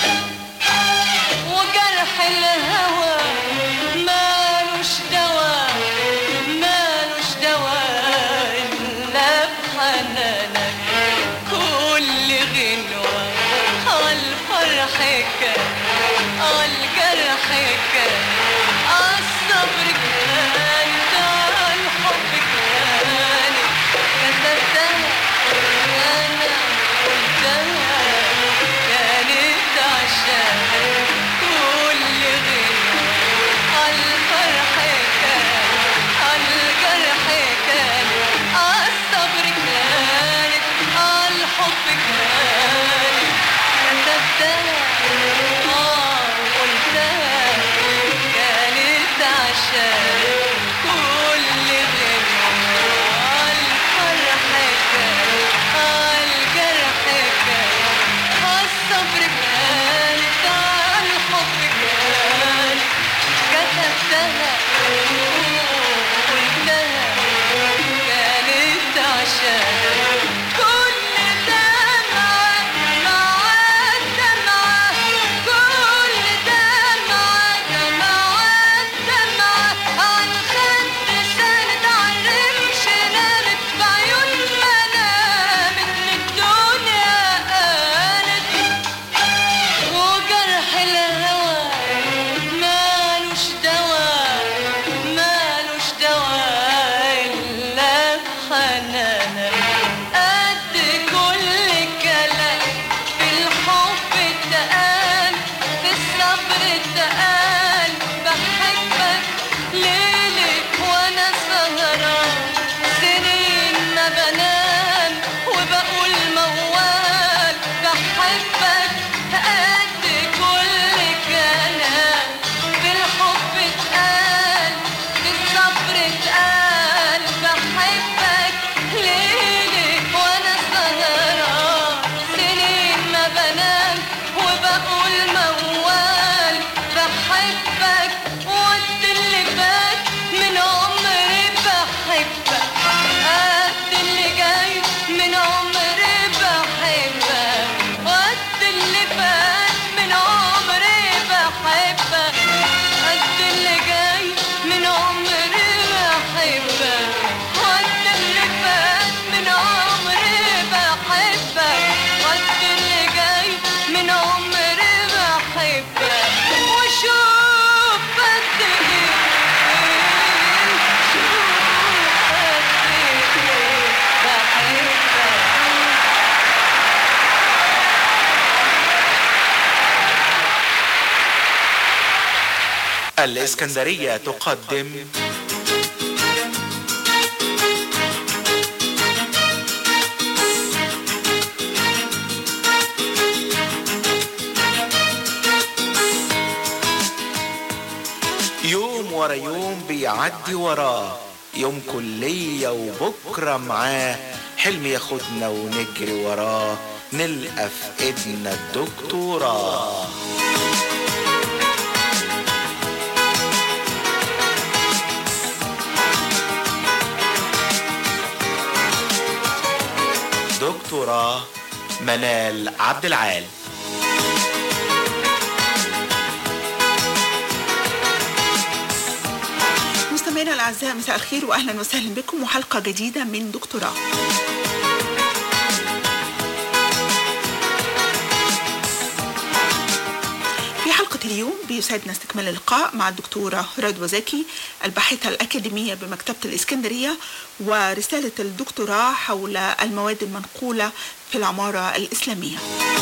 S12: وجرح الهوى مالوش دوا مالوش دوا إلا بحنانك كل غنوة عالفرح كان عالجرح كان عالصبر كان عالحب كان كتبتها أنا قلتها كانت عشان كل غنوة عالفرح كان عالجرح كان عالصبر كانت عالحب كان كتبتها آه قلتها كانت عشان كل غنوة عالفرح كان عالجرح كان عالصبر كانت عالحب كان كتبتها وقلتها كانت عشان كل دمعة مع الدمعة كل دمعة مع الدمعة عن خد سند عن رمش نامت بعيون ما نامت للدنيا قالت وجرح الهوى مالوش دوا مالوش دوا إلا بحنانك قد كل كلام في الحب اتقال في الصبر اتقال بحبك ليلك وانا سهران سنين ما بنام وبقول موال بحبك قد كل كلام في الحب اتقال في الصبر اتقال بحبك ليلك وانا سهران سنين ما بنام وبقول موال بحبك وقت اللي فات من عمري بحبك قد اللي جاي من عمري بحبك وقت اللي فات من عمري بحبك قد اللي جاي من عمري بحبك وقت اللي فات من عمري بحبك وقت اللي جاي من عمري بحبك وشوف قد ايه شوف قد ايه بحبك
S4: الإسكندرية تقدم يوم ورا يوم بيعدي وراه يوم كلية وبكرة معاه حلم ياخدنا ونجري وراه نلقى في ايدنا الدكتوراه دكتوراه منال عبد العال
S13: الأعزاء مساء الخير وأهلا وسهلا بكم وحلقة جديدة من دكتوراه في حلقة اليوم بيسعدنا استكمال اللقاء مع الدكتورة رضوى زكي الباحثة الأكاديمية بمكتبة الإسكندرية ورسالة الدكتوراه حول المواد المنقولة في العمارة الإسلامية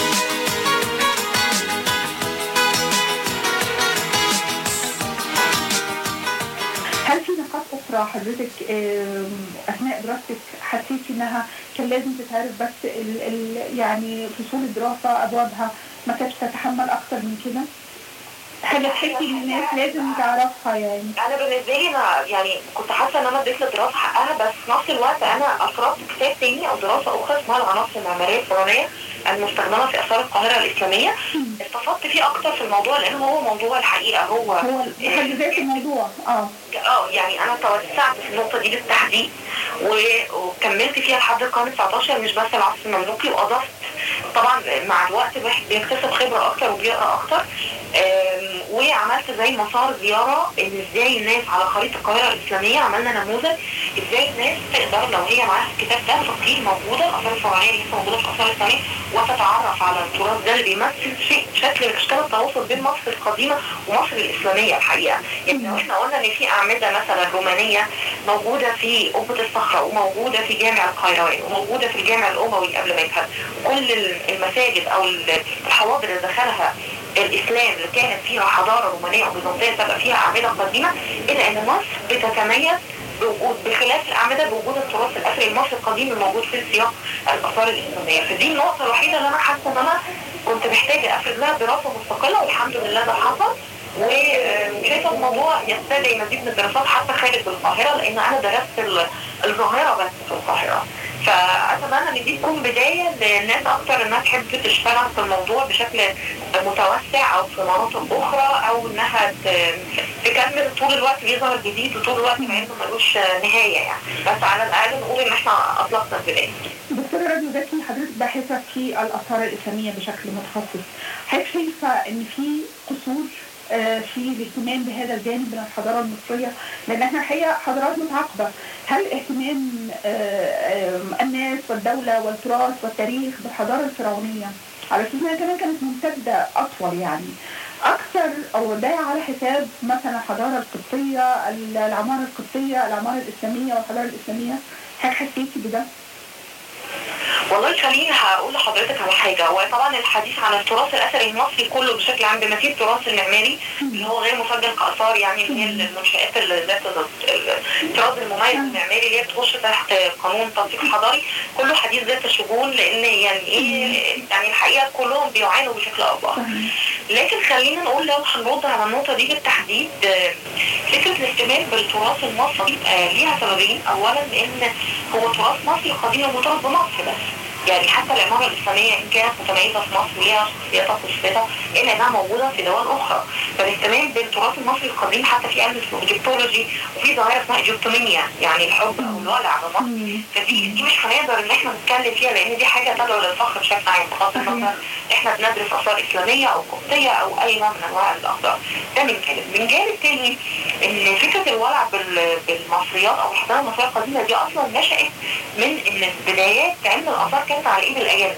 S14: هل في نقاط أخرى حضرتك آم، أثناء دراستك حسيتي إنها كان لازم تتعرف بس ال ال يعني فصول الدراسة أبوابها ما كانتش تتحمل أكتر من كده؟ حاجة تحسي إن الناس لازم تعرفها يعني
S15: انا بالنسبه لي انا يعني كنت حاسه ان انا اديت للدراسه حقها بس في نفس الوقت انا افردت كتاب تاني او دراسه اخرى اسمها العناصر المعماريه الفرعونيه المستخدمه في اثار القاهره الاسلاميه استفدت فيه اكتر في الموضوع لان هو موضوع الحقيقه هو
S14: هو بحد ذات الموضوع اه
S15: اه يعني انا توسعت في النقطه دي بالتحديد و- وكملت فيها لحد القرن 19 مش بس العصر المملوكي واضفت طبعا مع الوقت الواحد بيكتسب خبره اكتر وبيقرا اكتر آم، وعملت زي مسار زياره ان ازاي الناس على خريطه القاهره الاسلاميه عملنا نموذج ازاي الناس تقدر لو هي معاها الكتاب ده تقيل موجوده الاثار الفرعونيه اللي لسه موجوده في الاثار الاسلاميه وتتعرف على التراث ده اللي بيمثل شيء شكل من اشكال التواصل بين مصر القديمه ومصر الاسلاميه الحقيقه يعني لو احنا قلنا ان في اعمده مثلا رومانيه موجوده في قبه الصخره وموجوده في جامع القيروان وموجوده في الجامع الاموي قبل ما يتهد كل المساجد او الحواضر اللي دخلها الاسلام اللي كانت فيها حضاره رومانيه او بيزنطيه تبقى فيها اعمده قديمه الا ان مصر بتتميز بوجود بخلاف الاعمده بوجود التراث الاثري المصري القديم الموجود في سياق الاثار الاسلاميه فدي النقطه الوحيده اللي انا حاسه ان انا كنت محتاجه افرد لها دراسه مستقله والحمد لله ده حصل وشايفه الموضوع يستدعي مزيد من الدراسات حتى خارج القاهره لان انا درست ال- الظاهره بس في القاهره فاتمنى ان دي تكون بدايه للناس اكتر انها تحب تشتغل في الموضوع بشكل متوسع او في مناطق اخرى او انها ت- تكمل طول الوقت بيظهر جديد وطول الوقت مع انه ملوش نهايه يعني بس على الاقل نقول ان احنا اطلقنا البدايه
S14: دكتورة راديو زكي حضرتك باحثة في الآثار الإسلامية بشكل متخصص حضرتك شايفة إن في قصور آه، في الاهتمام بهذا الجانب من الحضارة المصرية لأن احنا الحقيقة حضارات متعاقبة هل اهتمام آه، آه، الناس والدولة والتراث والتاريخ بالحضارة الفرعونية على أساس إنها كمان كانت ممتدة أطول يعني أكثر أو ده على حساب مثلا الحضارة القبطية العمارة القبطية العمارة الإسلامية والحضارة الإسلامية هل حسيتي بده؟
S15: والله خليني هقول لحضرتك على حاجه هو طبعا الحديث عن التراث الاثري المصري كله بشكل عام بما فيه التراث المعماري اللي هو غير مسجل كاثار يعني اللي هي المنشات اللي ذات الطراز المميز المعماري اللي هي بتخش تحت قانون تنسيق حضاري كله حديث ذات الشجون لان يعني ايه يعني الحقيقه كلهم بيعانوا بشكل او باخر لكن خلينا نقول لو هنرد على النقطه دي بالتحديد آه، فكره الاهتمام بالتراث المصري آه، ليها سببين اولا ان هو تراث مصري قديم ومرتبط بمصر بس يعني حتى العمارة الإسلامية إن كانت متميزة في مصر ليها شخصيتها وصفتها إلا إنها موجودة في دول أخرى فالاهتمام بالتراث المصري القديم حتى في علم اسمه ايجيبتولوجي وفي ظاهرة اسمها ايجيبتومينيا يعني الحب أو الولع بمصر فدي دي مش هنقدر إن إحنا نتكلم فيها لأن دي حاجة تدعو للفخر بشكل عام بغض النظر إحنا بندرس آثار إسلامية أو قبطية أو أي نوع من أنواع الآثار ده من جانب من جانب تاني إن فكرة الولع بال- بالمصريات أو الحضارة المصرية القديمة دي أصلا نشأت من إن بدايات علم الآثار كانت على إيد الأجانب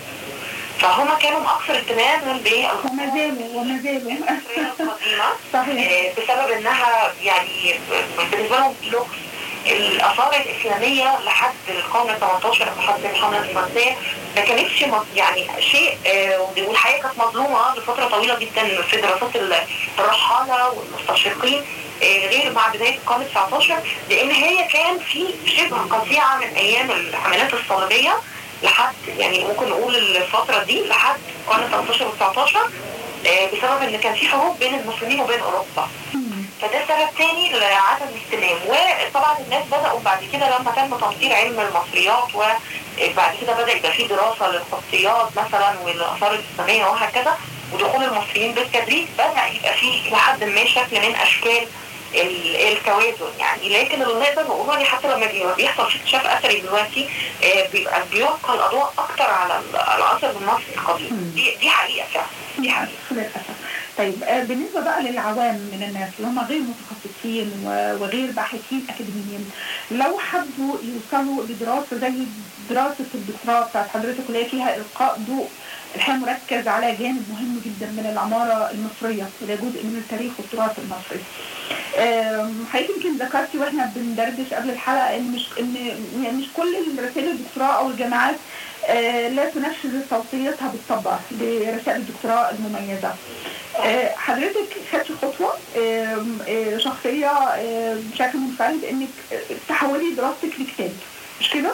S15: فهم كانوا أكثر اهتماما بالآثار
S14: وما زالوا وما زالوا
S15: القديمة
S14: صحيح
S15: آه، بسبب انها يعني ب- بالنسبه لهم لغز الاثار الاسلاميه لحد القرن ال 18 لحد الحمله الفرنسيه ما كانتش مط- يعني شيء آه، والحقيقه كانت مظلومه لفتره طويله جدا في دراسات ال- الرحاله والمستشرقين آه، غير مع بدايه القرن ال 19 لان هي كان في شبه قطيعه من ايام الحملات الصليبيه لحد يعني ممكن نقول الفتره دي لحد القرن 18 و 19 آه، بسبب ان كان في حروب بين المسلمين وبين اوروبا فده سبب تاني لعدم الاهتمام وطبعا الناس بدأوا بعد كده لما تم تمطير علم المصريات وبعد كده بدأ يبقى في دراسة للقبطيات مثلا والآثار الإسلامية وهكذا ودخول المصريين بالتدريج بدأ يبقى في لحد ما شكل من أشكال ال- التوازن يعني لكن اللي نقدر نقوله ان حتى لما بي- بيحصل في اكتشاف اثري دلوقتي آه، بيبقى بيلقى الاضواء اكتر على ال- العصر المصري القديم دي دي حقيقه فعلا دي حقيقه
S14: للأسف طيب آه، بالنسبه بقى للعوام من الناس اللي هم غير متخصصين و- وغير باحثين اكاديميين لو حبوا يوصلوا لدراسه زي دراسه الدكتوراه بتاعت حضرتك اللي هي فيها القاء ضوء الحقيقه مركز على جانب مهم جدا من العماره المصريه وده جزء من التاريخ والتراث المصري. آم، حضرتك يمكن ذكرتي واحنا بندردش قبل الحلقه ان مش ان يعني مش كل رسائل الدكتوراه او الجامعات آه، لا تنفذ توصيتها بالطبع لرسائل الدكتوراه المميزه. آه، حضرتك خدتي خطوه آم، آه، شخصيه آه، بشكل منفرد انك آه، تحولي دراستك لكتاب مش كده؟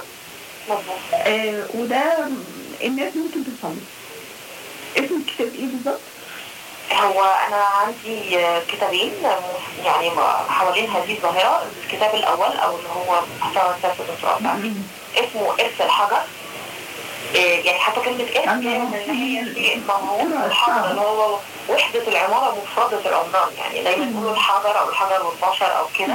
S14: آه، وده الناس ممكن توصل له. اسم الكتاب ايه بالظبط؟
S15: هو انا عندي آه، كتابين آه، يعني حوالين هذه الظاهره الكتاب الاول او اللي هو محتوى سياسه الدكتوراه بتاعتي اسمه ارث الحجر آه، يعني حتى كلمة ارث جاية من ان هي شيء موجود الحجر اللي هو وحدة العمارة مفردة الأمران يعني دايما يقولوا الحجر أو الحجر والبشر أو كده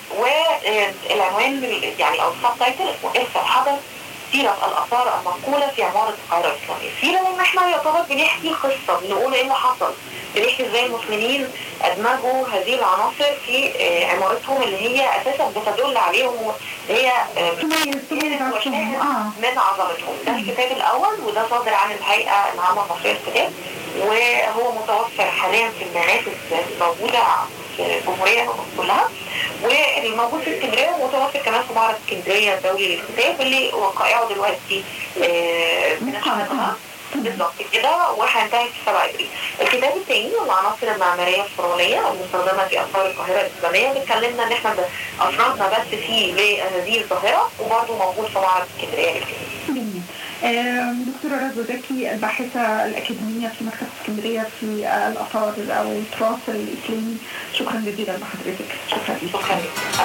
S15: والعنوان بال- يعني أو السب تايتل اسمه ارث الحجر سيرة الآثار المنقولة في عمارة القاهرة الإسلامية سيرة لأن احنا يعتبر بنحكي قصة بنقول إيه اللي حصل بنحكي إزاي المسلمين أدمجوا هذه العناصر في آه، عمارتهم اللي هي أساسا بتدل عليهم اللي هي آه، وشاهد من عظمتهم ده الكتاب الأول وده صادر عن الهيئة العامة المصرية للكتاب وهو متوفر حاليا في المنافذ الموجودة في الجمهورية كلها والموجود في اسكندريه ومتوفر كمان في معرض اسكندريه الدولي للكتاب اللي وقائعه دلوقتي آه، بنشهدها بالظبط كده وهينتهي في 7 ابريل. الكتاب الثاني العناصر المعماريه الفرعونيه المستخدمه في اثار القاهره الاسلاميه بنتكلمنا ان احنا افردنا بس فيه لهذه الظاهره وبرضه موجود في معرض اسكندريه للكتاب.
S14: جميل. آم، دكتورة رضوى زكي الباحثة الأكاديمية في مكتبة اسكندرية في الآثار أو التراث الإسلامي شكرا جزيلا لحضرتك شكرا
S15: شكرا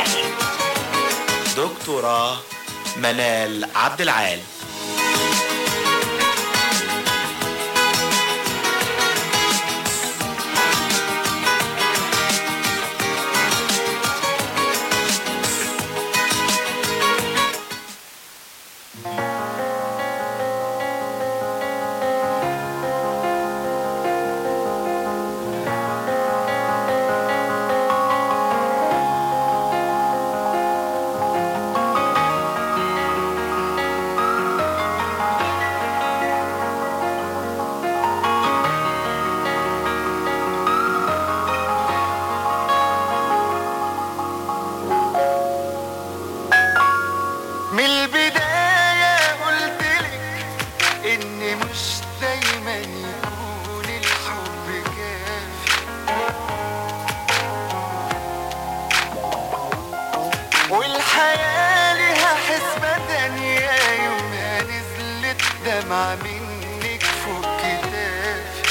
S16: دكتوراه منال عبد العال
S7: من البداية قلتلك إن مش دايما يكون الحب كافي والحياة لها حسبة تانية يومها نزلت دمعة منك فوق كتافي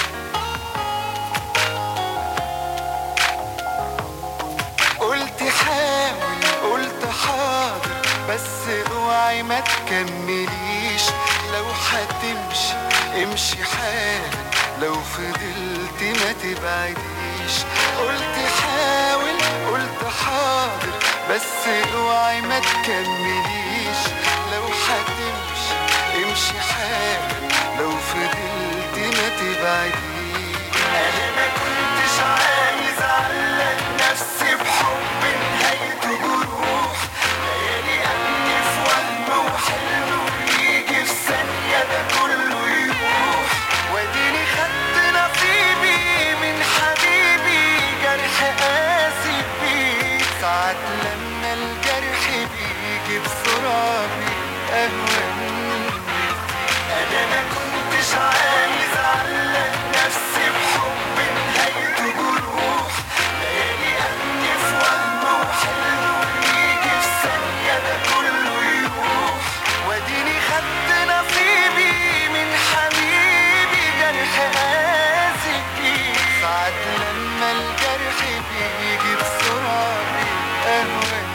S7: قلت حاول قلت حاضر بس اوعي ما تكمليش لو هتمشي امشي حالا لو فضلت ما تبعديش قلت حاول قلت حاضر بس اوعي ما تكمليش لو هتمشي امشي حالا لو فضلت ما تبعديش انا ما كنتش عايز اعلق نفسي بحب نهايته جروح ليالي امني في وهم وحلم ويجي في ثانيه ده كله يروح واديني خدت نصيبي من حبيبي جرح قاسي فيه ساعات لما الجرح بيجي بسرعه بيهون انا ما كنتش عايز اعلق نفسي بحب نهايته جروح ليالي امني في وهم وحلم ويجي في ثانيه ده كله يروح واديني خدت نصيبي من حبيبي جرح قاسي فيه ساعات لما الجرح بيجي بسرعه بيهون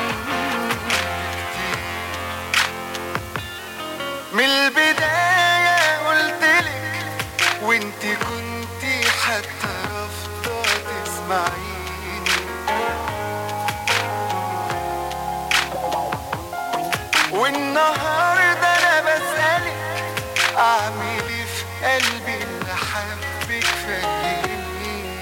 S7: من البداية قلتلك وانت كنتي حتى رافضة تسمعيني والنهاردة أنا بسألك أعمل إيه في قلبي اللي حبك فهمني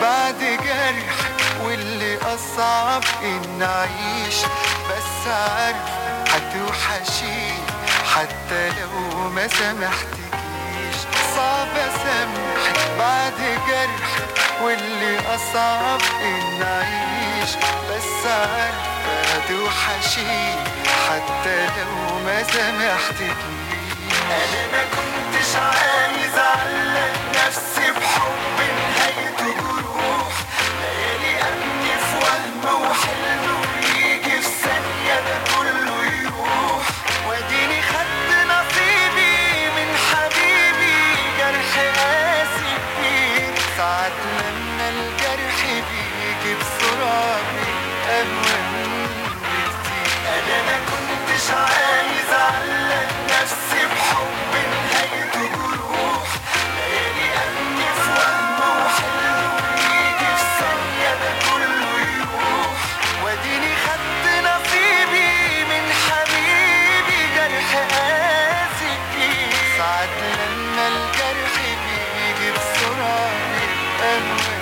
S7: بعد جرح واللي أصعب إن أعيش بس عارف هتوحشيني حتى لو ما سامحتكيش صعب أسامح بعد جرح واللي أصعب إن أعيش بس عارفة هتوحشيني حتى لو ما سامحتكيش أنا ما كنتش عايز أعلق نفسي بحب نهايته جروح ليالي أبكي في وهم وحلم ويجي في ثانية ده كله يروح واديني خدت نصيبي من حبيبي جرح قاسي كتير ساعات لما الجرح بيجي بسرعة بيتأمن بكتير أنا ما كنتش عايز أعلق نفسي بحب نهايته جروح ليالي أبكي في وهم وحلم ويجي في ثانية ده كله يروح واديني خدت نصيبي من حبيبي جرح قاسي كتير ساعات لما الجرح بيجي بسرعة بيتأمن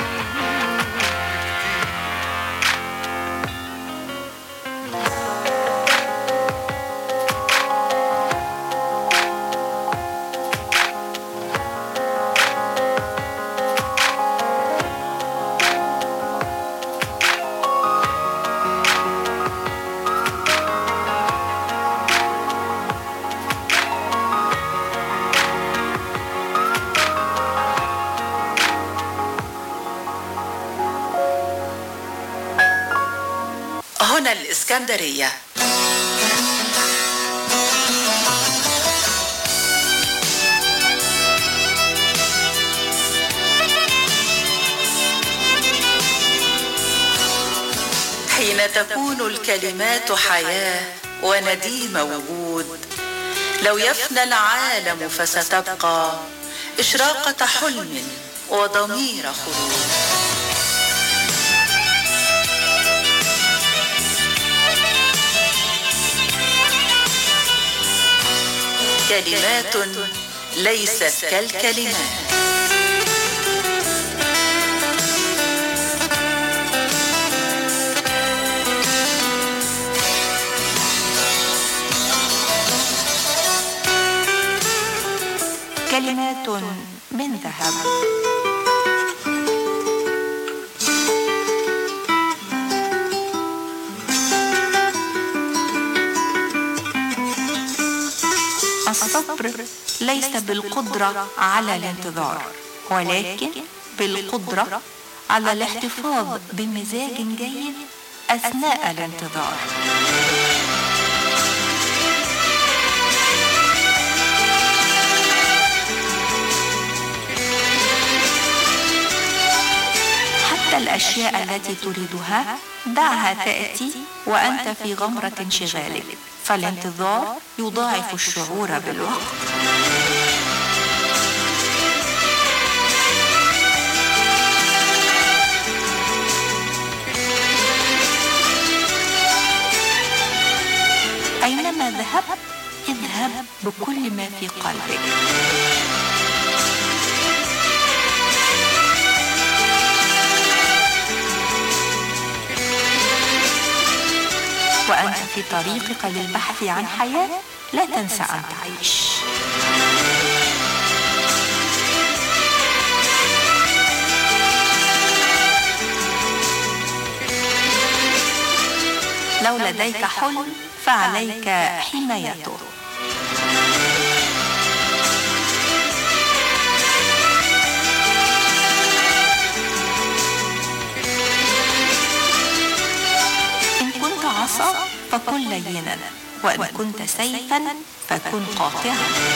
S17: هنا الإسكندرية حين تكون الكلمات حياة ونديم وجود لو يفنى العالم فستبقى إشراقة حلم وضمير خلود كلمات ليست كالكلمات
S18: كلمات من ذهب الصبر ليس بالقدرة على الانتظار ولكن بالقدرة على الاحتفاظ بمزاج جيد أثناء الانتظار حتى الأشياء التي تريدها دعها تأتي وأنت في غمرة انشغالك فالانتظار يضاعف الشعور بالوقت أينما ذهبت اذهب بكل ما في قلبك وأنت في طريقك للبحث عن حياة لا تنسى أن تعيش لو لديك حلم فعليك حمايته إن كنت عصا فكن لينا وإن كنت سيفا فكن قاطعا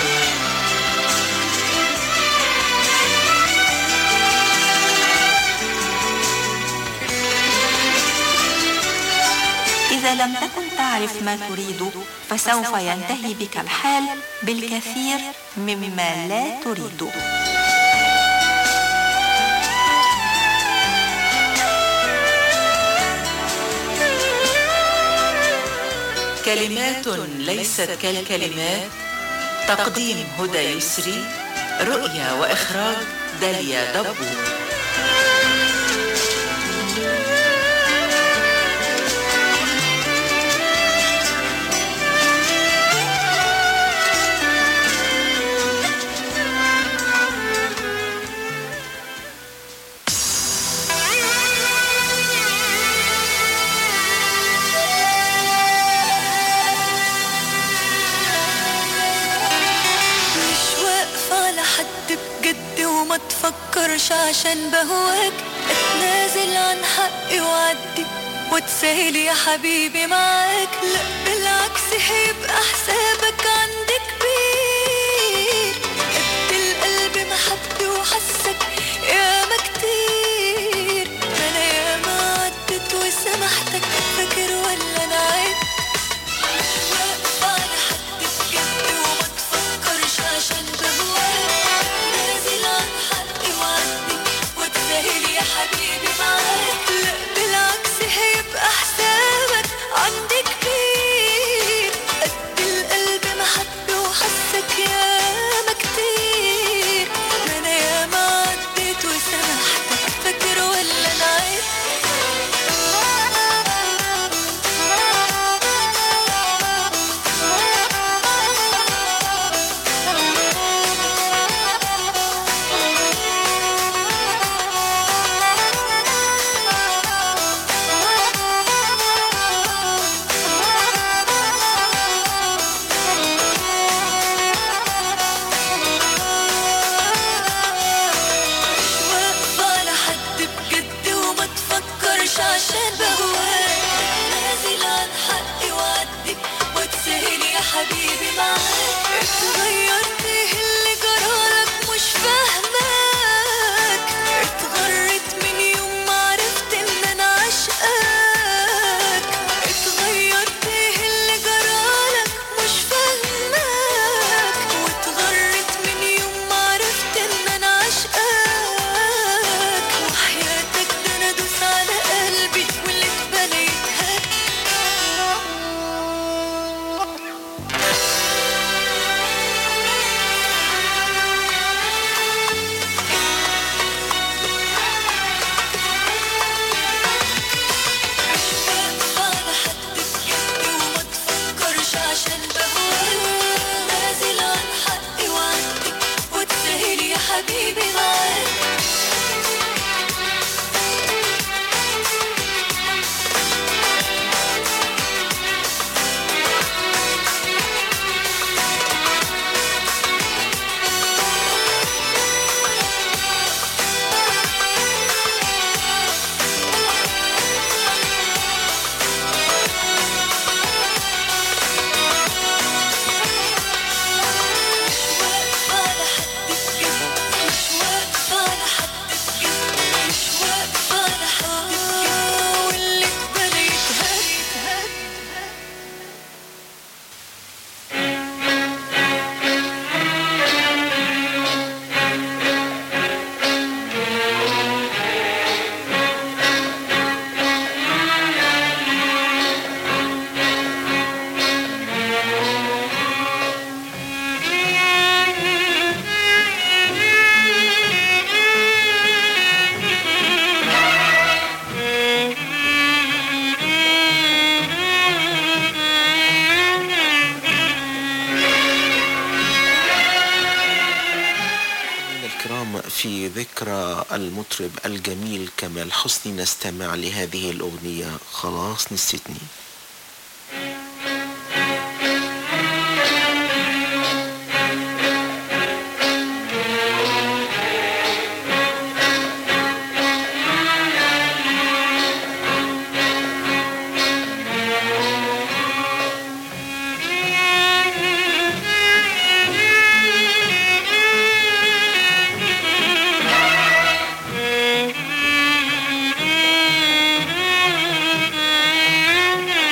S18: إذا لم تكن تعرف ما تريد فسوف ينتهي بك الحال بالكثير مما لا تريد
S17: كلمات ليست كالكلمات تقديم هدى يسري رؤيا وإخراج داليا دبو
S12: حد بجد وما تفكرش عشان بهواك اتنازل عن حقي وعدي وتسهل يا حبيبي معاك لا بالعكس هيبقى حسابك عندي كبير قد القلب محبي وحسك ياما كتير ما انا ياما عدت وسامحتك فاكر ولا انا عيب واقفة على حد بجد وما تفكرش عشان بهواك نازل عن حقي وعدي وتسهل يا حبيبي معاك لا بالعكس هيبقى حسابك عندي كبير قد القلب محبي وحسك ياما كتير ما انا ياما عديت وسامحتك فاكر ولا انا عيب واقفة على حد بجد وما تفكرش عشان بهواك نازل عن حقي وعدي وتسهل يا حبيبي معاك اتغيرت ايه اللي جرالك مش فاهماك اتغرت من يوم ما عرفت ان انا عشقاك اتغيرت ايه اللي جرالك مش فاهماك واتغرت من يوم ما عرفت ان انا عشقاك وحياتك ده انا ادوس على قلبي واللي اتبنى يتهد واقفة على حد بجد وما تفكرش عشان بهواك نازل عن حقي وعدي وتسهل يا حبيبي معاك واقفة على حد بجد مش واقفة على حد بجد مش واقفة على حد بجد واللي اتبنى يتهد
S4: مشاهدينا الكرام في ذكرى المطرب الجميل كمال حسني نستمع لهذه الأغنية خلاص نسيتني
S12: Thank you.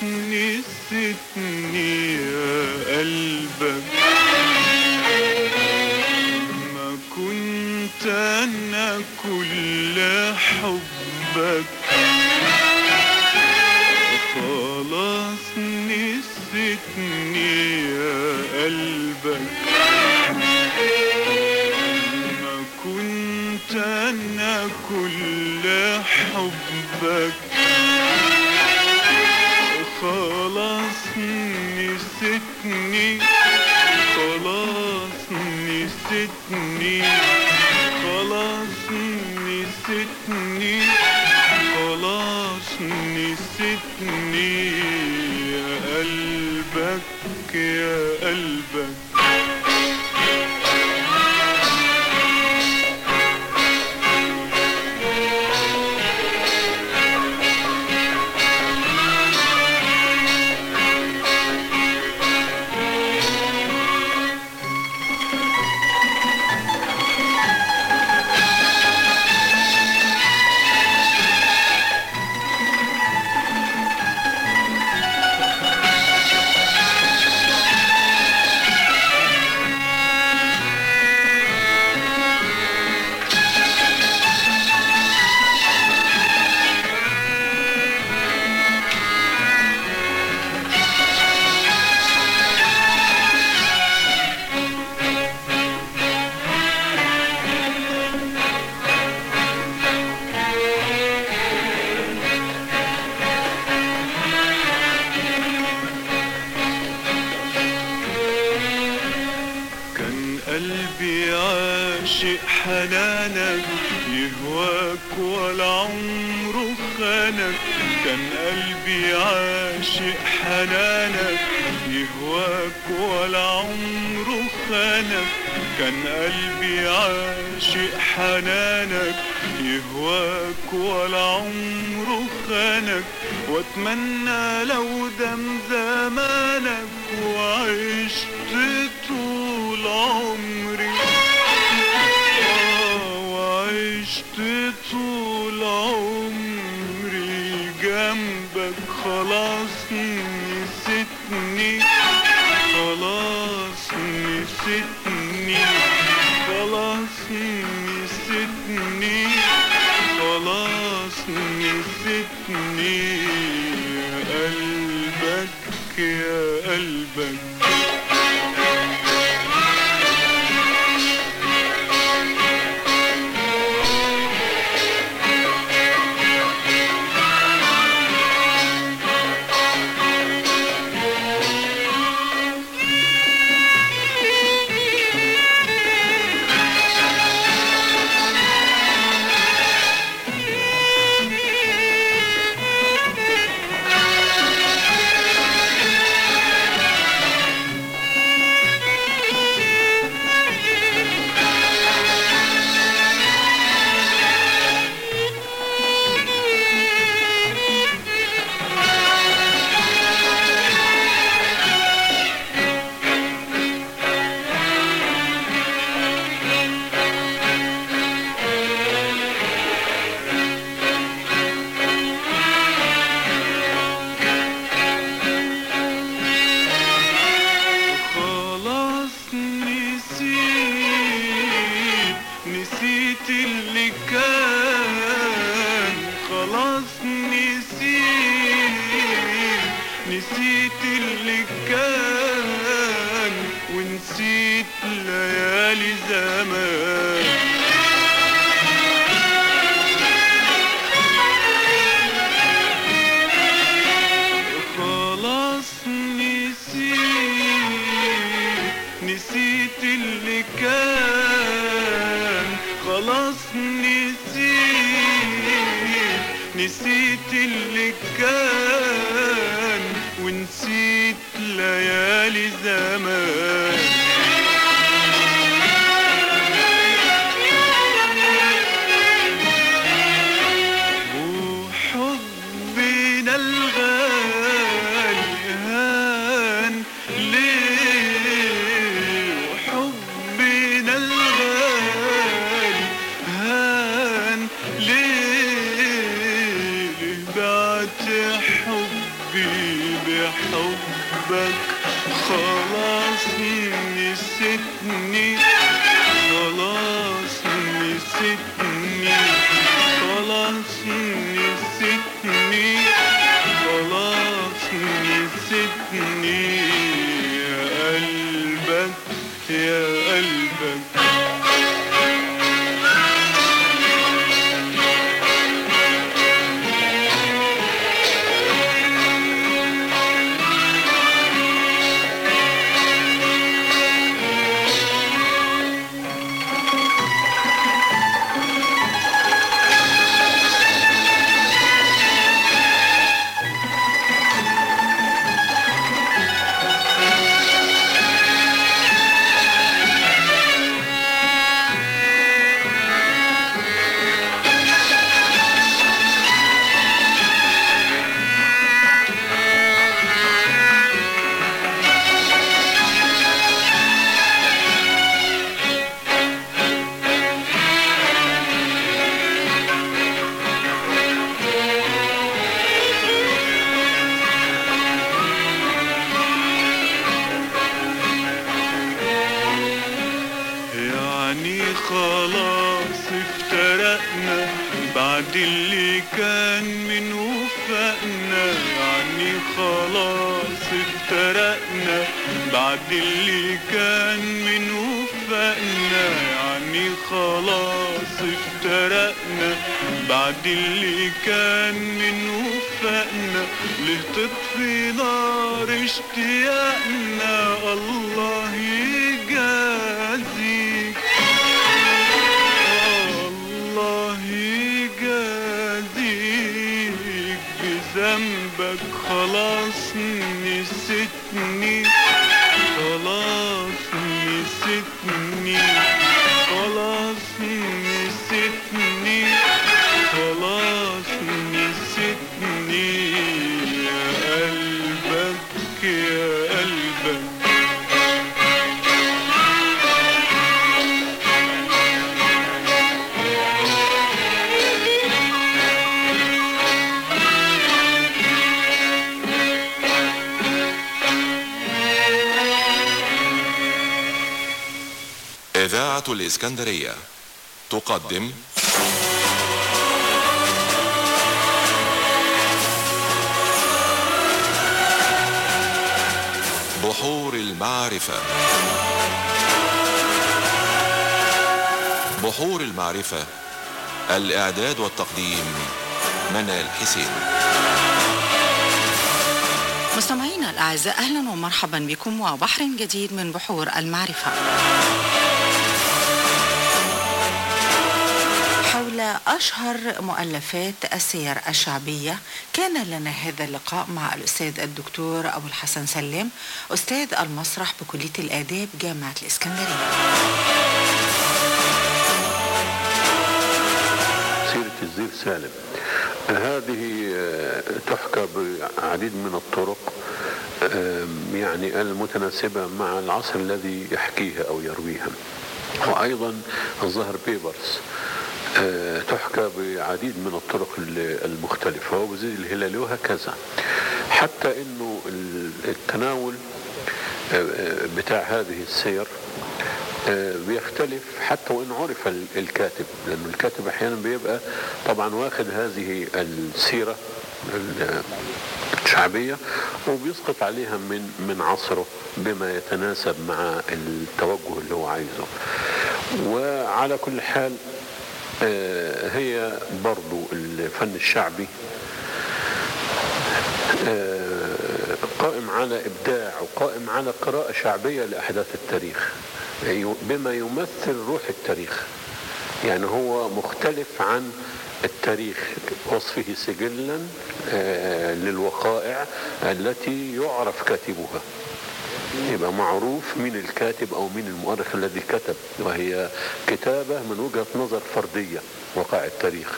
S19: نسيتني يا قلبك ما كنت انا كل حبك خلاص نسيتني يا قلبك ما كنت انا كل حبك خلاص نسيتني خلاص نسيتني خلاص نسيتني خلاص نسيتني يا قلبك يا قلبك كان قلبي عاشق حنانك يهواك ولا عمره خانك كان قلبي عاشق حنانك يهواك ولا عمره خانك كان قلبي عاشق حنانك يهواك ولا عمره خانك واتمنى لو دم زمانك وعشت طول عمري آه، وعشت طول عمري جنبك خلاص نسيتني خلاص نسيتني خلاص نسيتني خلاص نسيتني يا قلبك يا قلبك خلاص نسيت نسيت اللي كان خلاص نسيت نسيت اللي كان ونسيت ليالي زمان خلاص نسيت نسيت اللي كان خلاص نسيت نسيت اللي كان ونسيت ليالي زمان وحبنا الغالي هان ليه وحبنا الغالي هان ليه ليه بعت حبي بحبك خلاص نسيتني خلاص نسيتني خلاص نسيتني خلاص نسيتني يا قلبك يا قلبك يعني خلاص افترقنا بعد اللي كان من وفقنا يعني خلاص افترقنا بعد اللي كان من وفقنا يعني خلاص افترقنا بعد اللي كان من وفقنا ليه تطفي نار اشتياقنا الله يجازيك الله يجازيك بذنبك خلاص نسيتني خلاص نسيتني خلاص نسيتني خلاص نسيتني يا قلبك يا قلبك
S20: إذاعة الإسكندرية تقدم بحور المعرفة بحور المعرفة الإعداد والتقديم منال حسين
S21: مستمعينا الأعزاء أهلا ومرحبا بكم وبحر جديد من بحور المعرفة حول أشهر مؤلفات السير الشعبية كان لنا هذا اللقاء مع الأستاذ الدكتور أبو الحسن سلام أستاذ المسرح بكلية الآداب جامعة الإسكندرية
S22: سيرة الزير سالم هذه آه، تحكى بعديد من الطرق آم، يعني المتناسبة مع العصر الذي يحكيها أو يرويها وأيضا الظهر بيبرز آه، تحكى بعديد من الطرق ال- المختلفة وبزيد الهلالي وهكذا حتى أنه ال- التناول آه، آه، بتاع هذه السير آه، بيختلف حتى وان عرف ال- الكاتب لانه الكاتب احيانا بيبقى طبعا واخد هذه السيره ال- الشعبيه وبيسقط عليها من من عصره بما يتناسب مع التوجه اللي هو عايزه وعلى كل حال آه، هي برضو الفن الشعبي آه، قائم على إبداع وقائم على قراءة شعبية لأحداث التاريخ يو- بما يمثل روح التاريخ يعني هو مختلف عن التاريخ وصفه سجلا آه، للوقائع التي يعرف كاتبها يبقى معروف مين الكاتب او مين المؤرخ الذي كتب وهي كتابة من وجهة نظر فردية وقائع التاريخ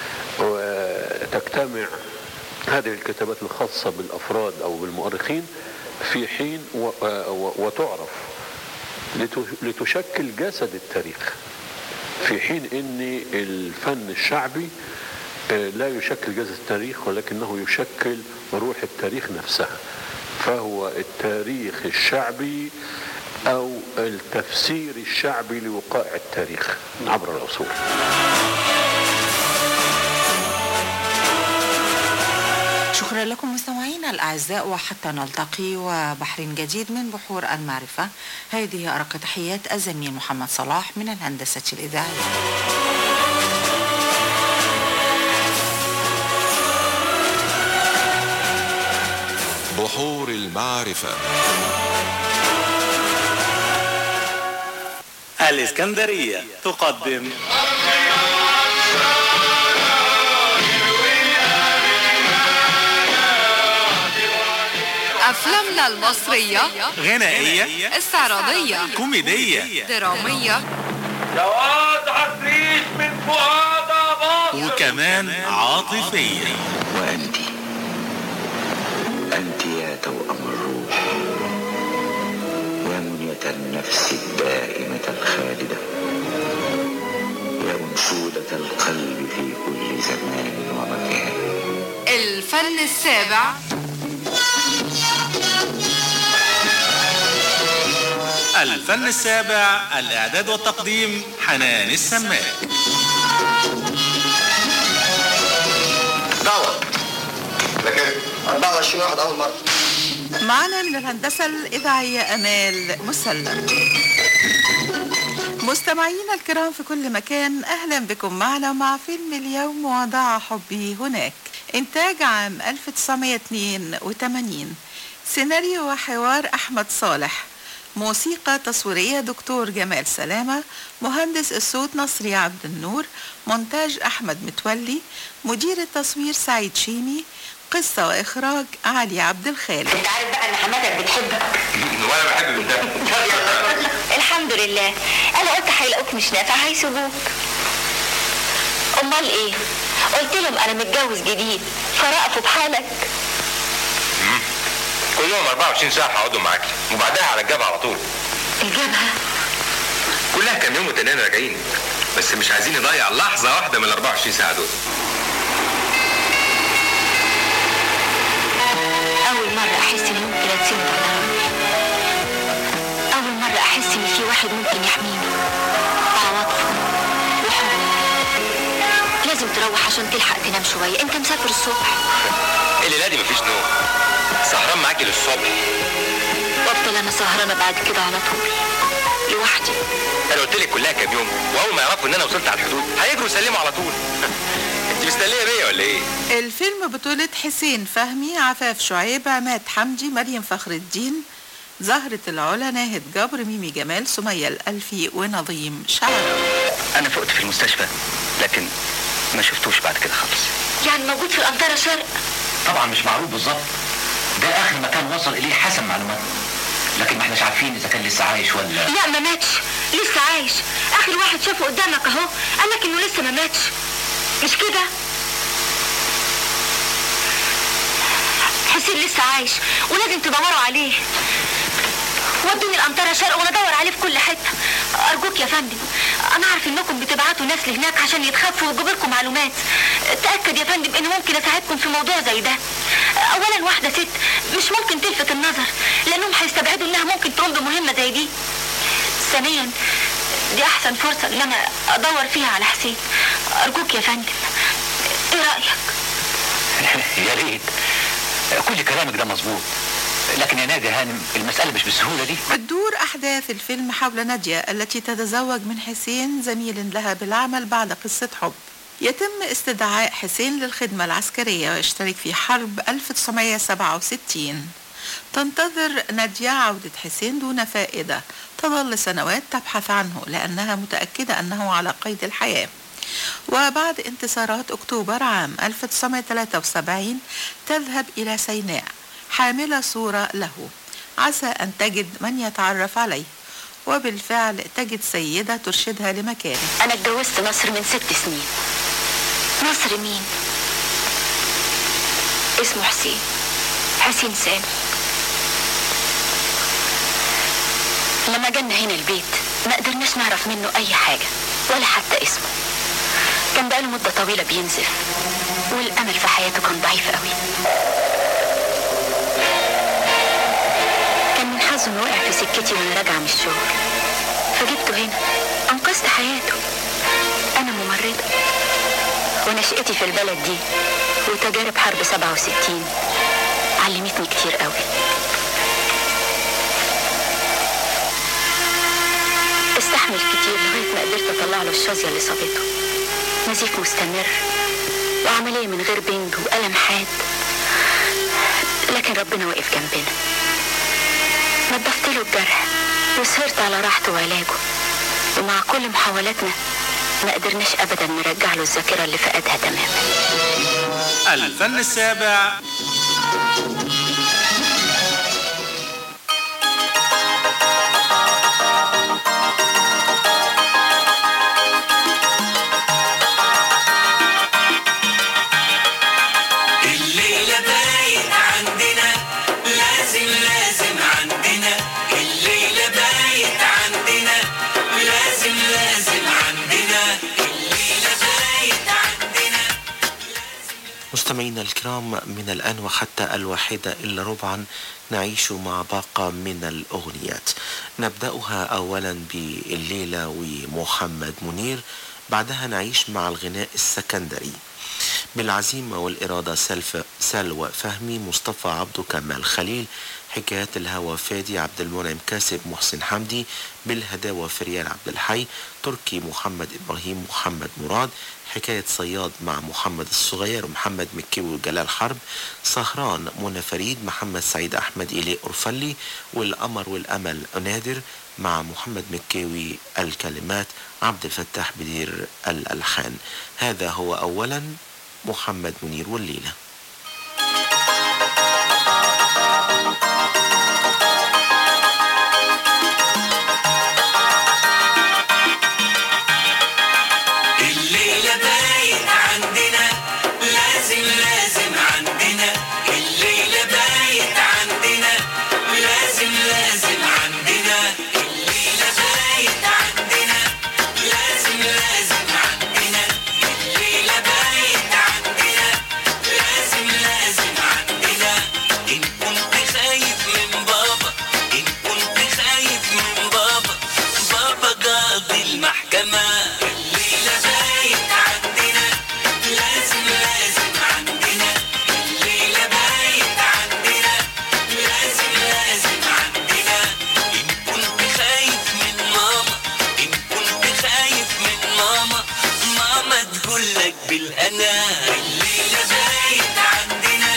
S22: وتجتمع هذه الكتابات الخاصة بالأفراد أو بالمؤرخين في حين و- و- وتعرف لت- لتشكل جسد التاريخ في حين ان الفن الشعبي آه، لا يشكل جذر التاريخ ولكنه يشكل روح التاريخ نفسها فهو التاريخ الشعبي أو التفسير الشعبي لوقائع التاريخ عبر العصور
S21: شكرا لكم مستمعينا الأعزاء وحتى نلتقي وبحر جديد من بحور المعرفة هذه أرق تحيات الزميل محمد صلاح من الهندسة الإذاعية
S20: بحور المعرفة
S16: الإسكندرية تقدم
S1: أفلامنا المصرية
S16: غنائية
S1: استعراضية
S16: كوميدية
S1: درامية
S16: جواد عفريت من فؤاد وكمان عاطفية
S2: وأنت أنت يا توأم الروح يا منية النفس الدائمة الخالدة يا أنشودة القلب في كل زمان ومكان
S1: الفن السابع
S16: الفن السابع الإعداد والتقديم حنان السماك
S23: دعوة لكن 24 واحد أول مرة
S13: معنا من الهندسة الإذاعية أمال مسلم مستمعينا الكرام في كل مكان أهلا بكم معنا مع فيلم اليوم وضع حبي هناك إنتاج عام 1982 سيناريو وحوار أحمد صالح موسيقى تصويرية دكتور جمال سلامة مهندس الصوت نصري عبد النور مونتاج أحمد متولي مدير التصوير سعيد شيمي قصة وإخراج علي عبد الخالق
S9: انت عارف بقى ان حماتك بتحبك
S23: وأنا بحب من ده
S9: الحمد لله انا قلت هيلاقوك مش نافع هيسيبوك امال ايه قلت لهم انا متجوز جديد فرقفوا بحالك
S23: كلهم 24 ساعة هقعدوا معاكي وبعدها على الجبهة على طول
S9: الجبهة
S23: كلها كام يوم وتنين راجعين بس مش عايزين نضيع لحظة واحدة من ال 24 ساعة دول
S9: اول مرة احس اني ممكن اتسند على ربي اول مرة احس ان في واحد ممكن يحميني عواطفه وحب لازم تروح عشان تلحق تنام شوية انت مسافر الصبح
S23: الليلة دي مفيش نوم سهران معاكي للصبح
S9: وافضل انا سهرانة بعد كده على طول لوحدي
S23: انا قلت لك كلها كام يوم واول ما يعرفوا ان انا وصلت على الحدود هيجروا يسلموا على طول انت مستنيه بيا ولا ايه؟
S13: الفيلم بطولة حسين فهمي عفاف شعيب عماد حمدي مريم فخر الدين زهرة العلا ناهد جبر ميمي جمال سمية الألفي ونظيم شعر
S2: أنا فقت في المستشفى لكن ما شفتوش بعد كده خالص
S9: يعني موجود في الأنطرة شرق
S2: طبعا مش معروف بالظبط ده آخر مكان وصل إليه حسب معلومات لكن ما احناش عارفين إذا كان لسه عايش ولا
S9: لا ما ماتش لسه عايش اخر واحد شافه قدامك اهو قالك انه لسه ما ماتش مش كده حسين لسه عايش ولازم تدوروا عليه ودوني الأنطرة شرق وانا ادور عليه في كل حتة ارجوك يا فندم انا عارف انكم بتبعتوا ناس لهناك عشان يتخفوا ويجيبوا لكم معلومات تأكد يا فندم اني ممكن اساعدكم في موضوع زي ده اولا واحدة ست مش ممكن تلفت النظر لانهم هيستبعدوا انها ممكن تقوم بمهمة زي دي ثانيا دي احسن فرصة ان انا ادور فيها على حسين ارجوك يا فندم ايه رأيك
S2: يا ريت كل كلامك ده مظبوط لكن يا نادي هانم المسألة مش بالسهولة دي
S13: بتدور أحداث الفيلم حول نادية التي تتزوج من حسين زميل لها بالعمل بعد قصة حب يتم استدعاء حسين للخدمة العسكرية ويشترك في حرب 1967 تنتظر نادية عودة حسين دون فائدة تظل سنوات تبحث عنه لأنها متأكدة أنه على قيد الحياة وبعد انتصارات أكتوبر عام 1973 تذهب إلى سيناء حاملة صورة له عسى أن تجد من يتعرف عليه وبالفعل تجد سيدة ترشدها لمكانه
S9: انا اتجوزت نصر من ست سنين نصر مين اسمه حسين حسين سامي لما جينا هنا البيت ما قدرناش نعرف منه اي حاجة ولا حتى اسمه كان بقاله مدة طويلة بينزف والأمل في حياته كان ضعيف قوي كان من حظه انه وقع في سكتي وانا راجعة من الشغل فجبته هنا أنقذت حياته أنا ممرضة ونشأتي في البلد دي وتجارب حرب 67 علمتني كتير قوي استحمل كتير لغاية ما قدرت أطلع له الشظية اللي صابته نزيف مستمر وعملية من غير بنج وألم حاد لكن ربنا وقف جنبنا نظفت له الجرح وسهرت على راحته وعلاجه ومع كل محاولاتنا ما قدرناش أبدا نرجع له الذاكرة اللي فقدها تماما
S16: الفن السابع
S12: الليلة باين عندنا لازم لازم عندنا الليلة باين عندنا لازم لازم عندنا الليلة باين عندنا
S4: مستمعينا الكرام من الآن وحتى الواحدة إلا ربعا نعيش مع باقة من الأغنيات نبدأها أولا بالليلة ومحمد منير بعدها نعيش مع الغناء السكندري بالعزيمة والإرادة سلف سلوى فهمي مصطفى عبده كمال خليل حكايات الهوى فادي عبد المنعم كاسب محسن حمدي بالهداوة فريال عبد الحي تركي محمد إبراهيم محمد مراد حكاية صياد مع محمد الصغير ومحمد مكي وجلال حرب سهران منى فريد محمد سعيد أحمد إلي أرفلي والقمر والأمل نادر مع محمد مكاوي الكلمات عبد الفتاح بدير الألحان هذا هو أولا محمد منير والليلة
S12: الليلة باين عندنا لازم لازم عندنا الليلة باين عندنا لازم لازم عندنا الليلة باين عندنا لازم لازم عندنا الليلة باين عندنا لازم لازم عندنا إن كنت خايف من بابا إن كنت خايف من بابا بابا قاضي المحكمة الليلة باين عندنا لازم لازم عندنا الليلة باين عندنا لازم لازم عندنا إن كنت خايف من ماما إن كنت خايف من ماما ماما تقولك بالأنا الليلة باين عندنا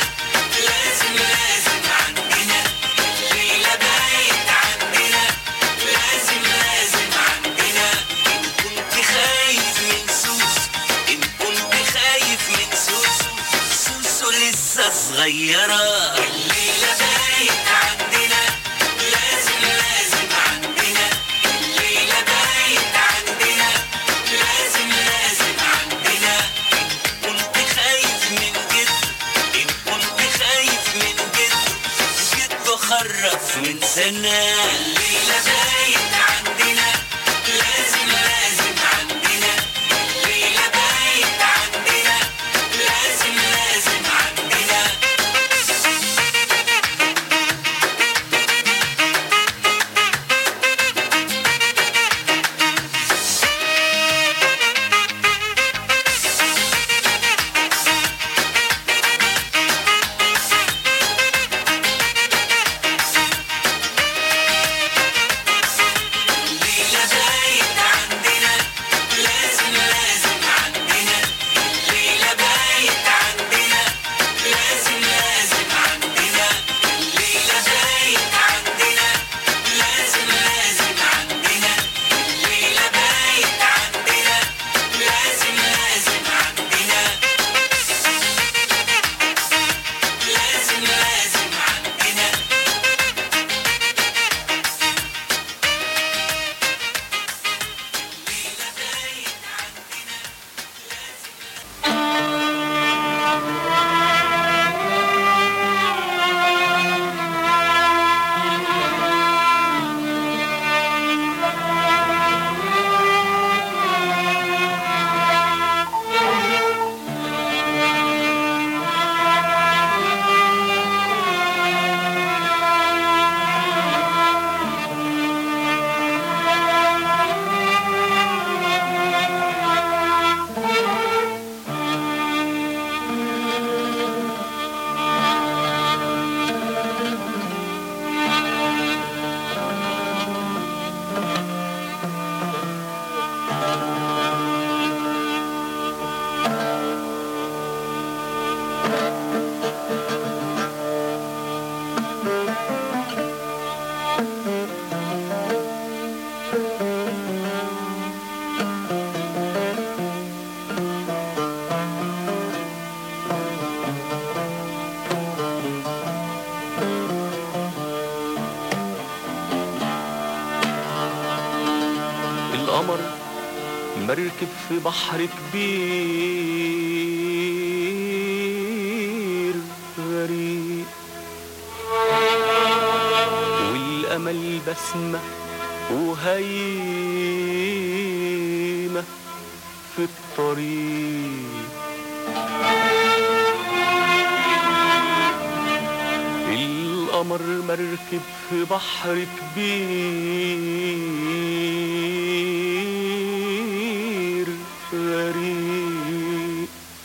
S12: لازم لازم عندنا الليلة باين عندنا لازم لازم عندنا إن كنت خايف من سوسو إن كنت خايف من سوسو سوسو لسه صغيرة الليلة باين عندنا لازم لازم عندنا الليلة باين عندنا لازم لازم عندنا إن كنت خايف من جد إن كنت خايف من جد جد خرف من سنة الليلة باين عندنا لازم لازم عندنا الليلة باين عندنا لازم لازم عندنا الليلة باين عندنا
S19: القمر مركب في بحر كبير غريب والأمل بسمة وهيمة في الطريق القمر مركب في بحر كبير غريب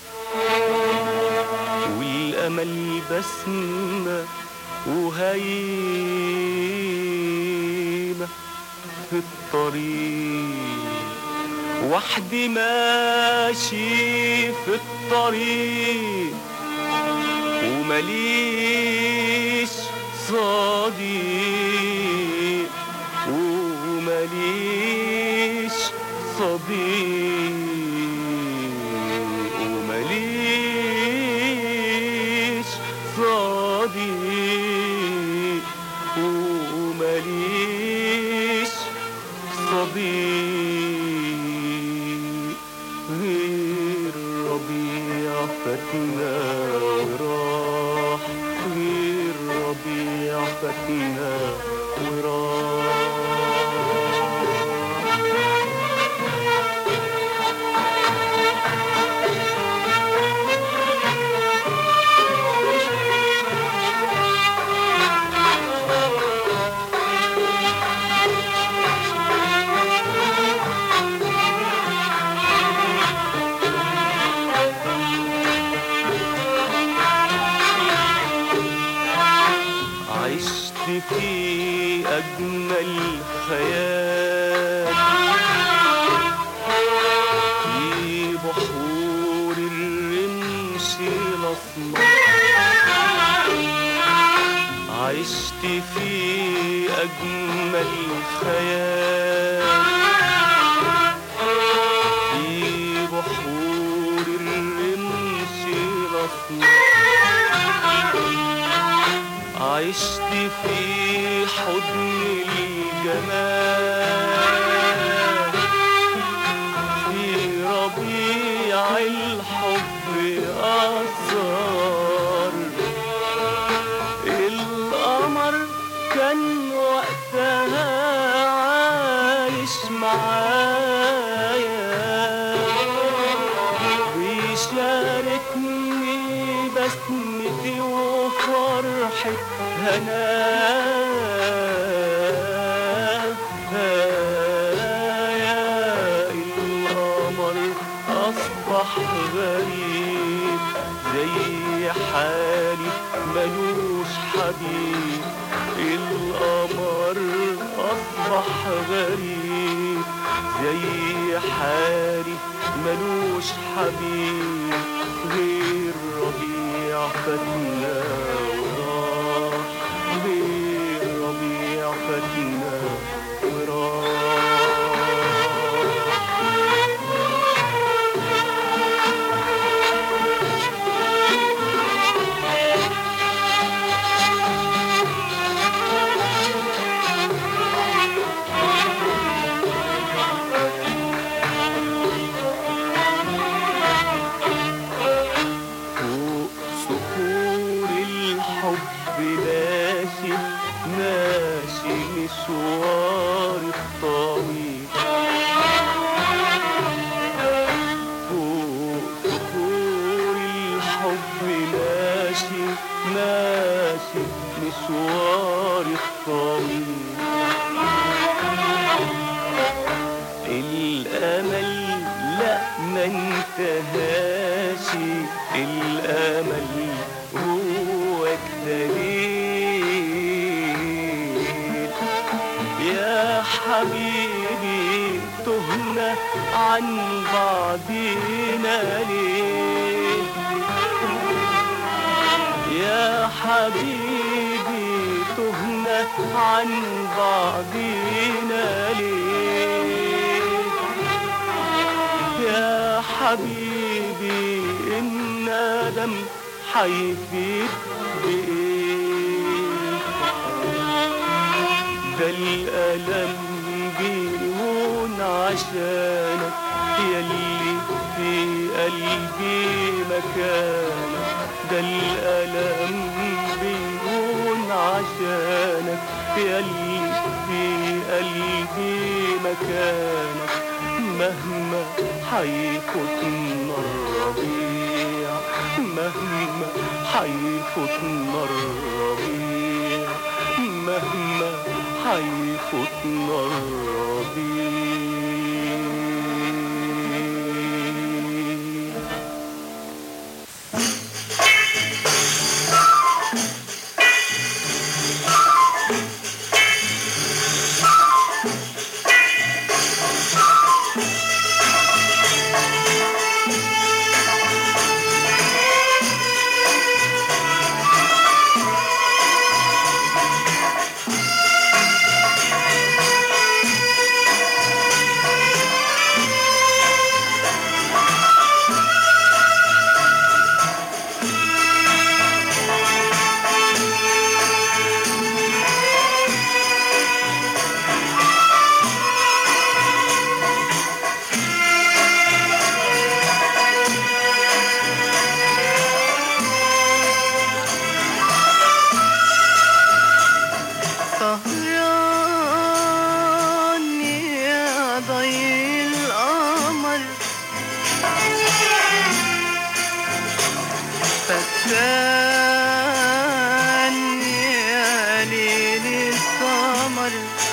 S19: والأمل بسمة وهيمة في الطريق وحدي ماشي في الطريق ومليش صديق ومليش صديق ومليش صديق ومليش صديق غير ربيع فتنا وراح غير ربيع فتنا وراح عشت في أجمل خيال في بحور الرمش الأسمر عشت في أجمل خيال في بحور الرمش الأسمر عشت في حضن الجمال في ربيع الحب أثر القمر كان وقتها عايش معايا بيشاركني بسمتي وفرحة هنايا القمر أصبح غريب زي حالي ملوش حبيب القمر أصبح غريب زي حالي ملوش حبيب غير ربيع فتنا وراح غير ربيع فتنا وراح فوق صخور الحب ماشي ماشي مشوار الطويل فوق صخور الحب ماشي ماشي مشوار الطويل الأمل لا ما انتهاش الأمل هو الدليل يا حبيبي تهنا عن بعضنا ليه يا حبيبي تهنا عن بعضنا ليه يا حبيبي الندم حيفيد بإيه ده الألم بيهون على عشانك يلي في قلبي مكانك ده الألم بيهون عشانك يلي في قلبي مكانك مهما حيفوتنا الربيع مهما حيفوتنا الربيع مهما حيفوتنا الربيع
S12: سهران يا ضي القمر فتان يا ليل السمر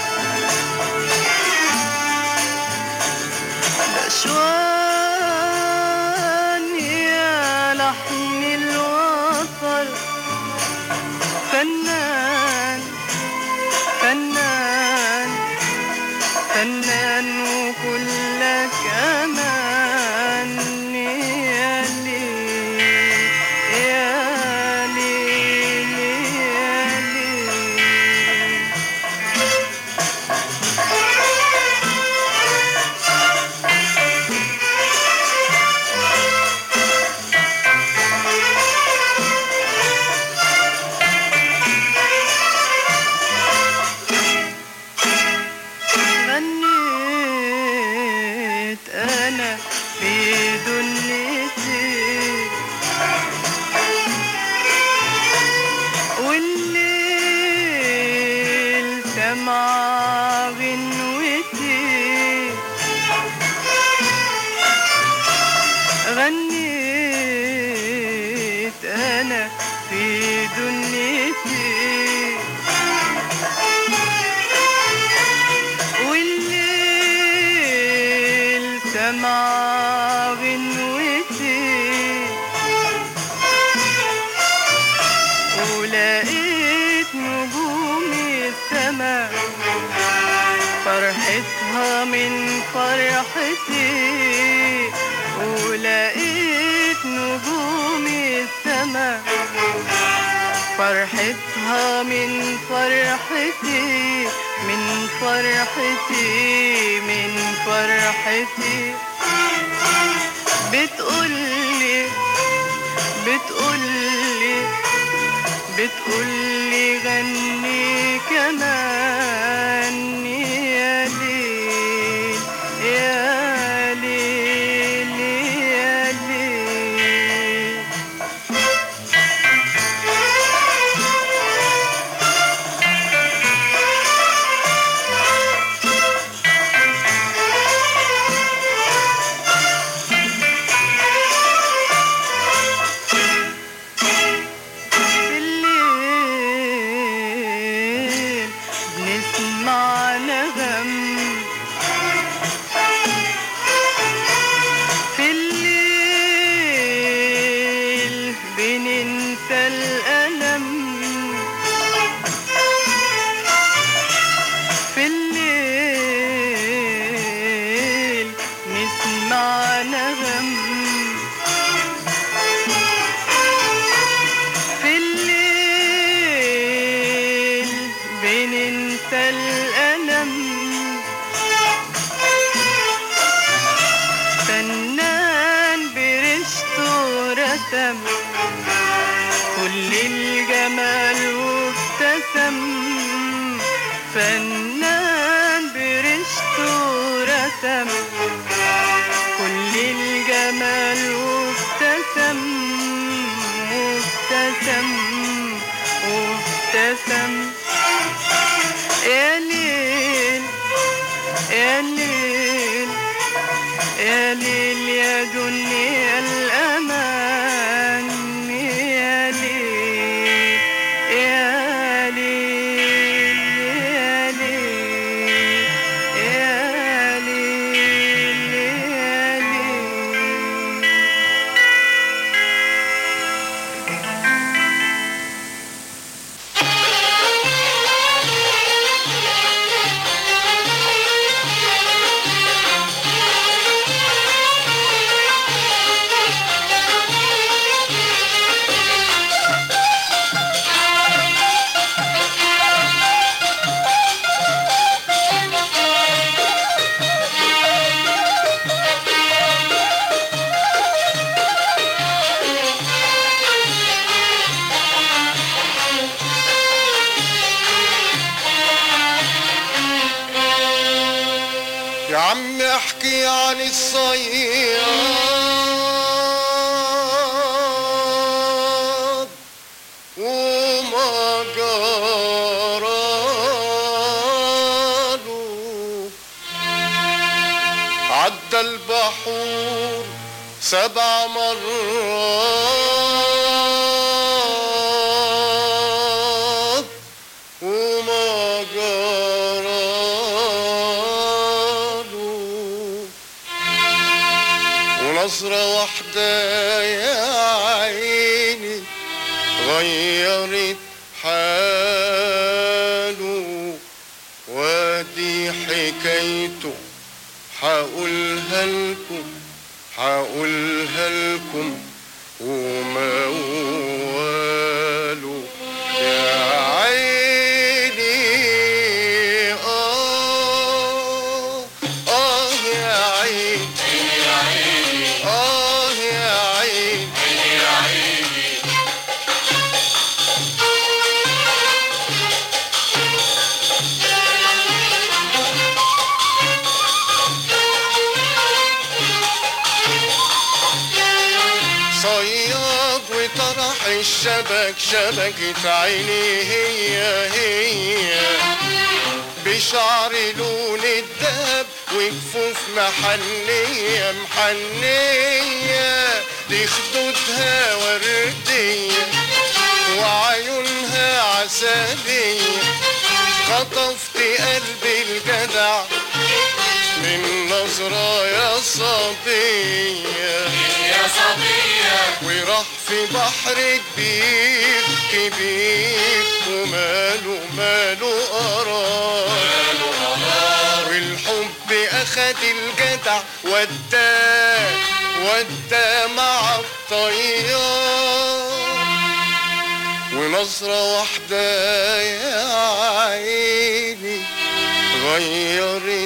S12: بشوان يا لحن الوصل فنان فنان فنان وكلك امان يا ليل يا ليل يا ليل غنيت انا في دنيتي والليل سمع غنوتي غنيت انا في دنيتي والليل سمع غنوتي ولقيت نجوم السما فرحتها من فرحتي ولقيت نجوم السما فرحتها من فرحتي من فرحتي من فرحتي بتقولي بتقولي بتقولي غني كمان يا ليل يا ليل يا ليل في الليل بنسمع نغم في الليل بننسى الألم في الليل نسمع نغم في الليل بننسى الألم فنان برشته رسم كل الجمال وابتسم فنان برشته رسم
S19: يا ليل يا دنيا الأمان يا ليل يا ليل يا ليل يا ليل يا ليل
S3: يا عم احكي عن الصياد وما جراله عدى البحور سبع مرات وما جراله ونظرة واحدة يا عيني غيرت حاله وادي حكايته حقولها لكم حقولها لكم ومواله يا عيني آه آه يا عيني آه يا عيني صياد وطرح الشبك شبكة عيني هي هي بشعر لون الدهب وكفوف محنية محنية دي خدودها وردية وعيونها عسلية خطفت قلبي الجدع من نظرة يا صبية يا صبية وراح في بحر كبير كبير وماله ماله قرار والحب أخد الجدع وداه وداه مع الطيار ونظرة واحدة يا عيني غيرت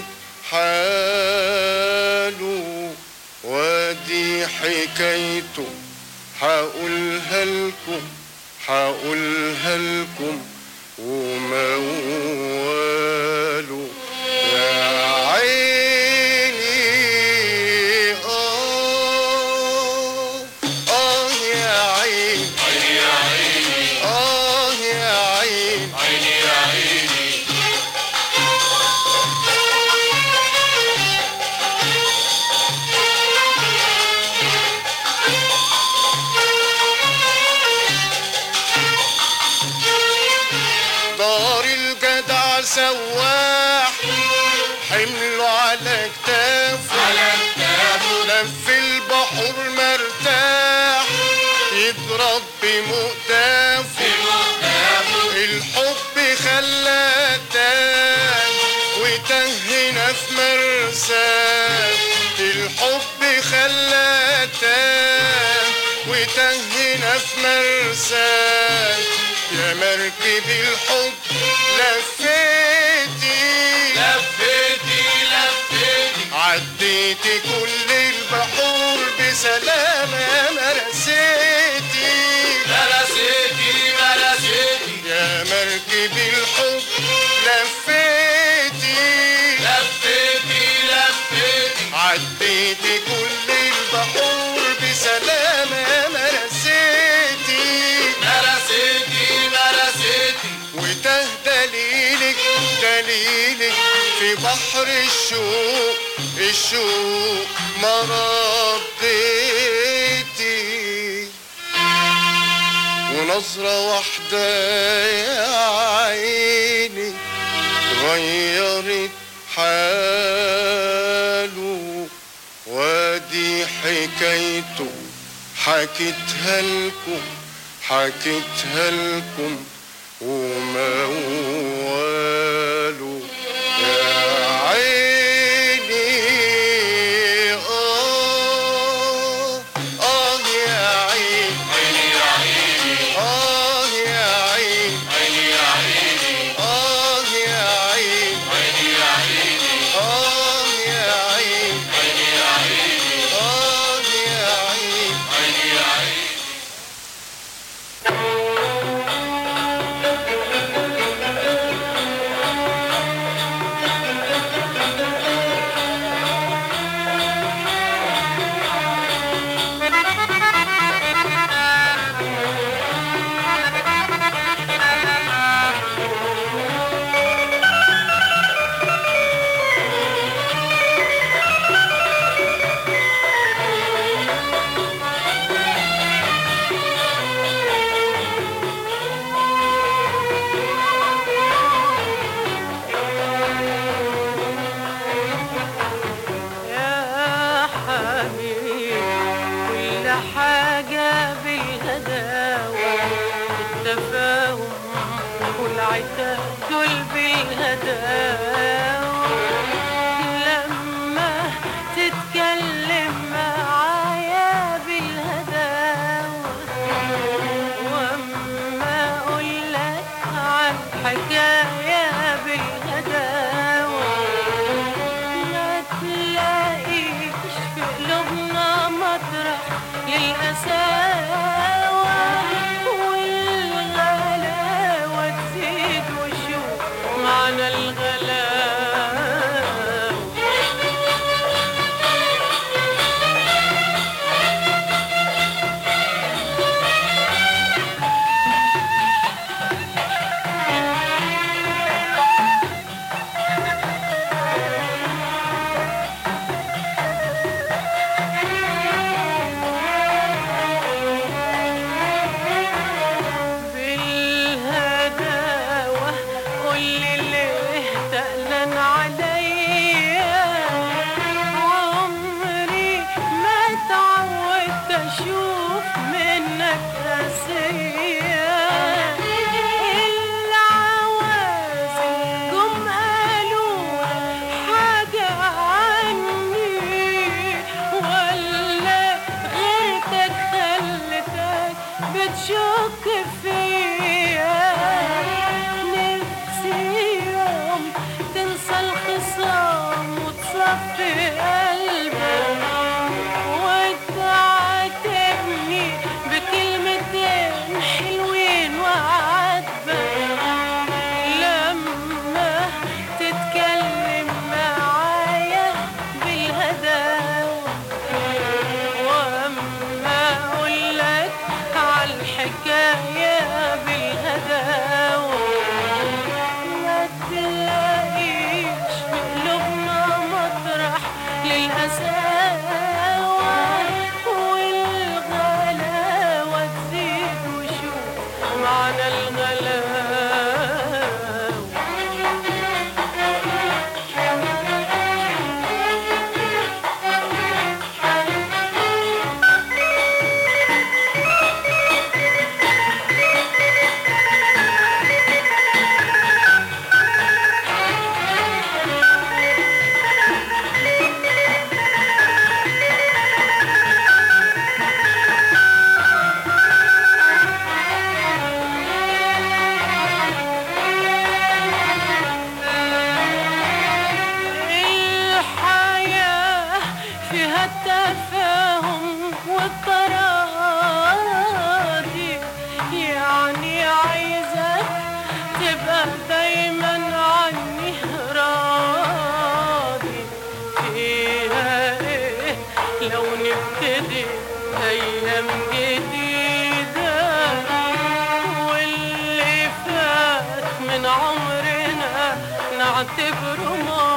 S3: حاله وادي حكايته حقولها لكم حقولها لكم ومواله يا عيني آه آه يا عيني آه يا عيني دار الجدع سواح حمله على كتافه على كتافه لف البحور مرتاح يضرب بمقتافه الحب خلاه تاه وتهنا في مرساه الحب خلاه تاه وتهنا في مرساه يا مركب الحب لفيتي لفيتي لفيتي عديتي كل البحور بسلامة مرسيتي مرسيتي مرسيتي يا مركب الحب لفيتي لفيتي لفيتي عديتي كل البحور بسلامة مرسيتي مرسيتي مرسيتي وته دليلك دليلك في بحر الشوق الشوق ما رديتي ونظرة واحدة يا عيني غيرت حاله وادي حكايته حكيتها لكم حكيتها لكم ومواله يا عيني آه آه يا عين عيني يا عيني آه يا عين عيني يا عيني آه يا عين عيني يا عيني آه يا عين عيني يا عيني آه يا عين عيني يا عيني
S19: يا حبيبي كل حاجة بالهداوة التفاهم والعتاب دول بالهداوة لما تتكلم معايا بالهداوة واما اقول لك عن حكاية بالهداوة ما تلاقيش في قلوبنا مطرح للقساوة والغلاوة تزيد وشوف معنى الغلاوة بالهداوة قولي ليه تقلن عليا عمري ما تعودت اشوف منك قاسية العوازل جم قالوا حاجة عني ولا غيرتك خلتك بتشك فيا نفسي يوم تنسى الخصام وتصفي قلبك وتعاتبني بكلمتين حلوين وعاتبك لما تتكلم معايا بالهداوة واما اقول لك عالحكاية بالهداوة ما تلاقيش في قلوبنا مطرح للقساوة والغلاوة تزيد وشوف معنى الحياة فيها التفاهم والتراضي يعني عايزك تبقى دايما عني راضي فيها ايه لو نبتدي ايام جديدة واللي فات من عمرنا نعتبره ماضي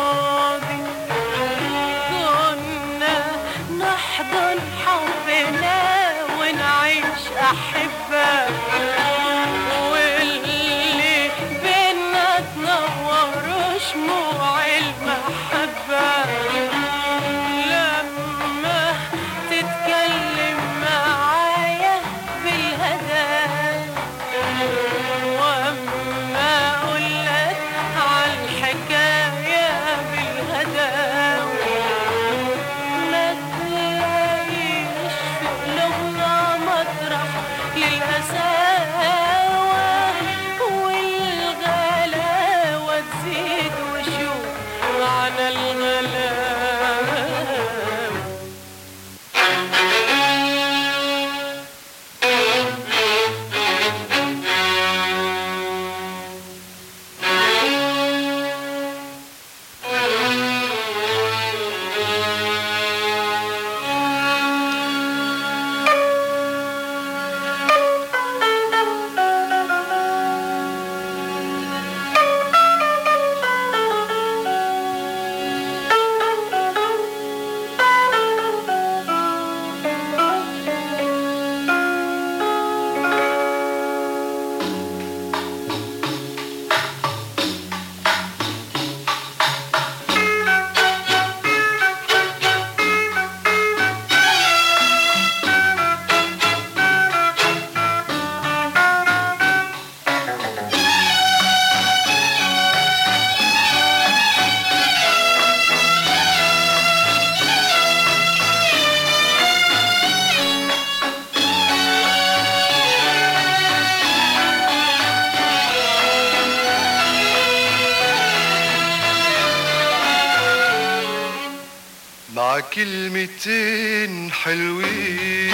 S3: مع كلمتين حلوين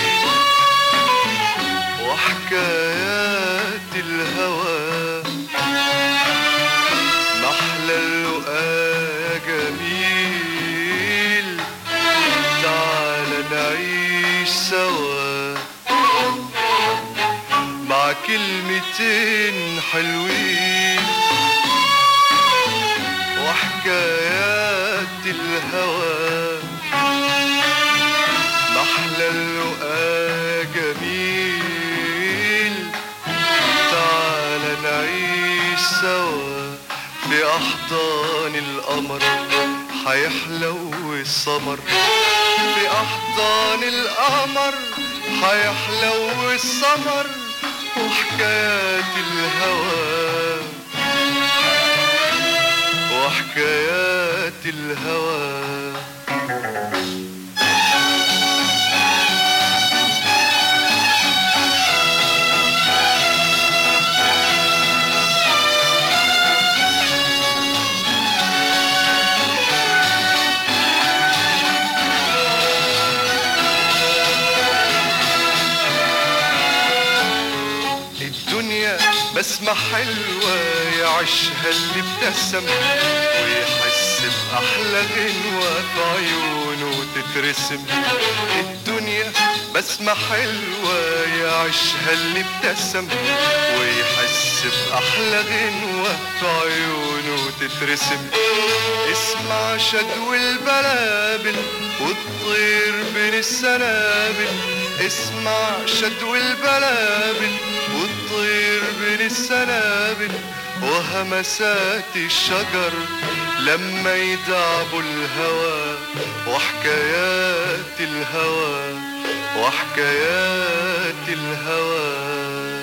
S3: وحكايات الهوى محلى اللقاء جميل تعال نعيش سوا مع كلمتين حلوين وحكايات الهوى محلى اللقاء جميل تعال نعيش سوا في أحضان القمر حيحلو السمر في أحضان القمر حيحلو السمر وحكايات الهوى وحكايات الهوى الدنيا بسمة حلوة يعيشها اللي ابتسم ويحس بأحلى غنوة في عيونه تترسم الدنيا بسمة حلوة يعيشها اللي ابتسم ويحس بأحلى غنوة في عيونه تترسم اسمع شدو البلابل والطير بين السنابل اسمع شدو البلابل والطير بين السنابل وهمسات الشجر لما يدعبوا الهوى وحكايات الهوى وحكايات الهوى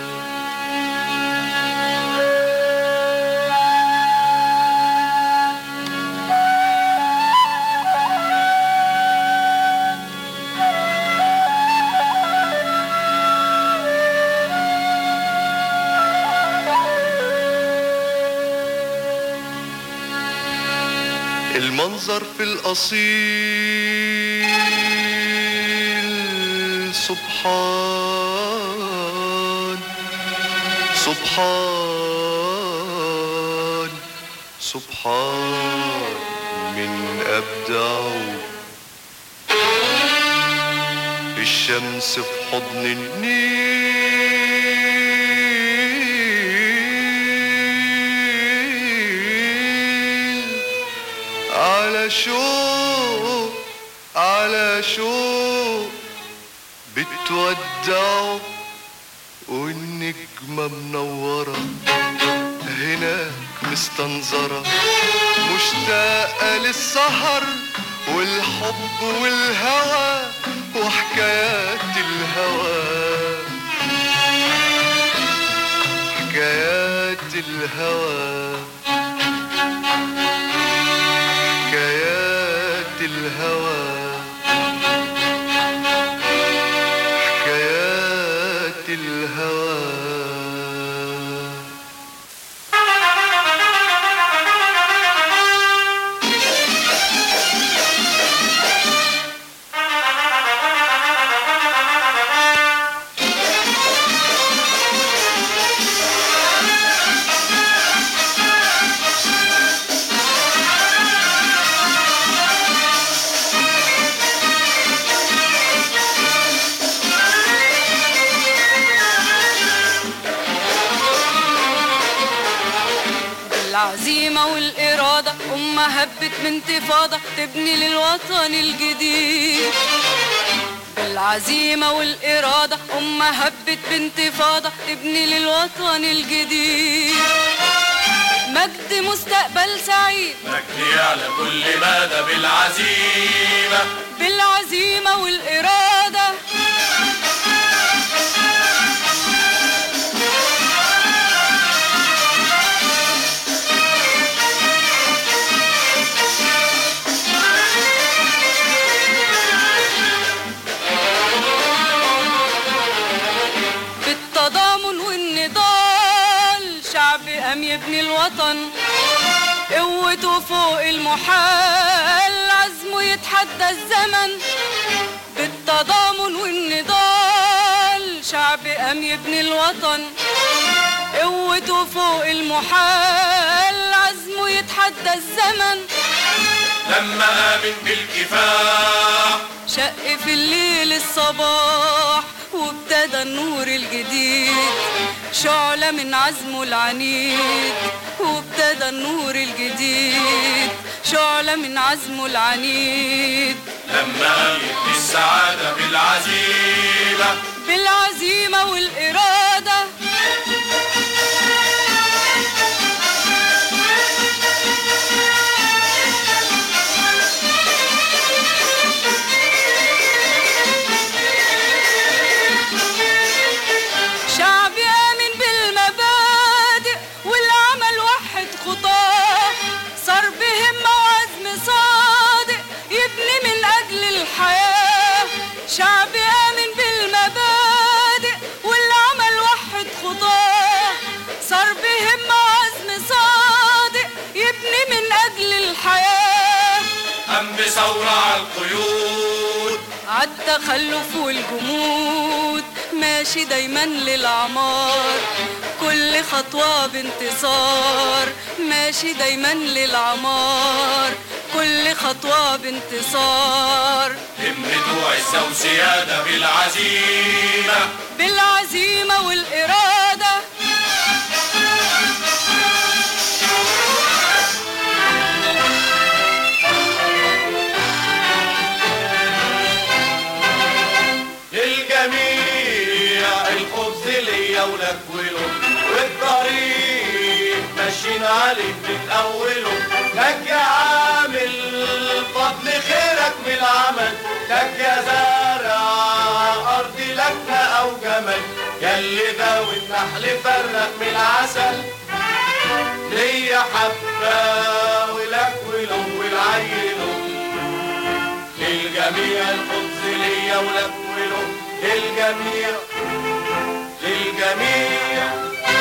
S3: المنظر في الأصيل سبحان سبحان سبحان من أبدعه الشمس في حضن النيل على شوق على شوق بتودعه والنجمة منورة هناك مستنظرة مشتاقة للسهر والحب والهوى وحكايات الهوى حكايات الهوى حكايات الهوى حكايات الهوى
S5: العزيمة والإرادة أمها هبت بانتفاضة تبني للوطن الجديد بالعزيمة والإرادة أمها هبت بانتفاضة تبني للوطن الجديد مجد مستقبل سعيد
S8: مجدي على كل مدى بالعزيمة
S5: بالعزيمة والإرادة بالتضامن والنضال شعب قام يبني الوطن قوته فوق المحال عزمه يتحدى يتحدى الزمن بالتضامن والنضال شعب قام يبني الوطن قوته فوق المحال عزمه يتحدى الزمن
S8: لما آمن بالكفاح
S5: شق في الليل الصباح وابتدى النور الجديد شعلة من عزمه العنيد وابتدى النور الجديد شعلة من عزمه العنيد
S8: لما يبني السعادة بالعزيمة
S5: بالعزيمة والإرادة شعب آمن بالمبادئ والعمل وحد خطاه صار بهمة وعزم صادق يبني من أجل الحياة شعب آمن بالمبادئ والعمل وحد خطاه صار بهمة وعزم صادق يبني من أجل الحياة
S8: قام بثورة على القيود
S5: عالتخلف والجمود ماشي دايما للعمار كل خطوة بانتصار ماشي دايما للعمار كل خطوة بانتصار
S8: همته عزة وسيادة بالعزيمة
S5: بالعزيمة والإرادة
S8: للجميع الخبز ليا ولك وله والطريق ماشيين عليه من اوله لك يا عامل فضل خيرك من العمل لك يا زارع ارضي لك او جمل ياللي ذوي النحل فرق من العسل ليا حبة ولك وله والعينه للجميع الخبز ليا ولك وله للجميع للجميع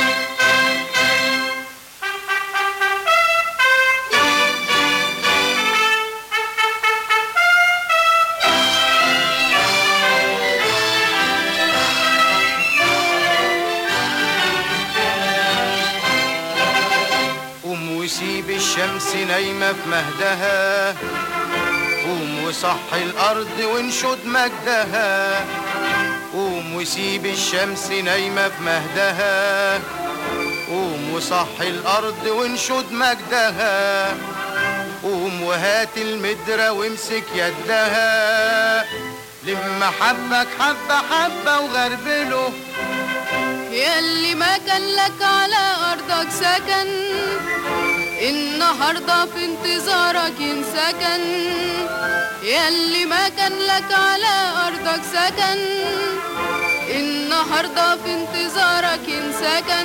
S6: قوم وسيب الشمس نايمة في مهدها قوم وصحي الأرض وانشد مجدها قوم وسيب الشمس نايمة في مهدها قوم وصحي الأرض وانشد مجدها قوم وهات المدرة وامسك يدها لما حبك حبة حبة وغربله
S10: ياللي ما كان لك على أرضك سكن النهاردة في انتظارك ينسكن ياللي ما كان لك على أرضك سكن النهاردة في انتظارك ينسكن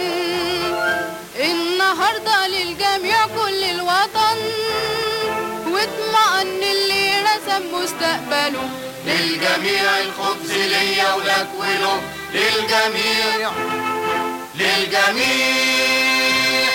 S10: النهاردة للجميع كل الوطن واطمئن اللي رسم مستقبله
S6: للجميع الخبز ليا ولك وله للجميع للجميع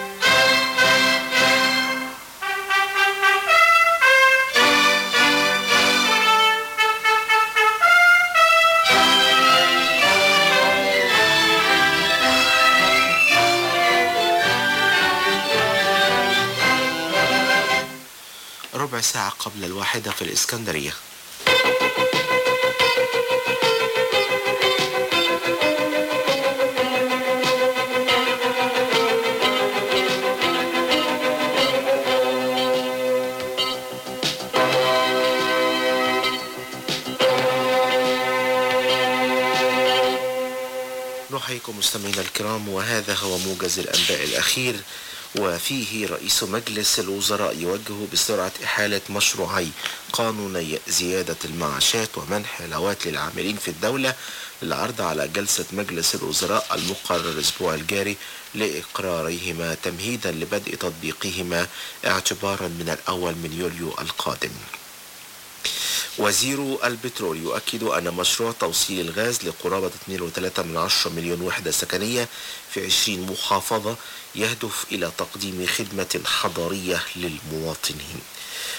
S4: ربع ساعة قبل الواحدة في الإسكندرية نحييكم مستمعينا الكرام وهذا هو موجز الأنباء الأخير وفيه رئيس مجلس الوزراء يوجه بسرعة إحالة مشروعي قانوني زيادة المعاشات ومنح علاوات للعاملين في الدولة للعرض على جلسة مجلس الوزراء المقرر الأسبوع الجاري لإقرارهما تمهيدا لبدء تطبيقهما اعتبارا من الأول من يوليو القادم وزير البترول يؤكد أن مشروع توصيل الغاز لقرابة 2.3 مليون وحدة سكنية في 20 محافظة يهدف إلى تقديم خدمة حضارية للمواطنين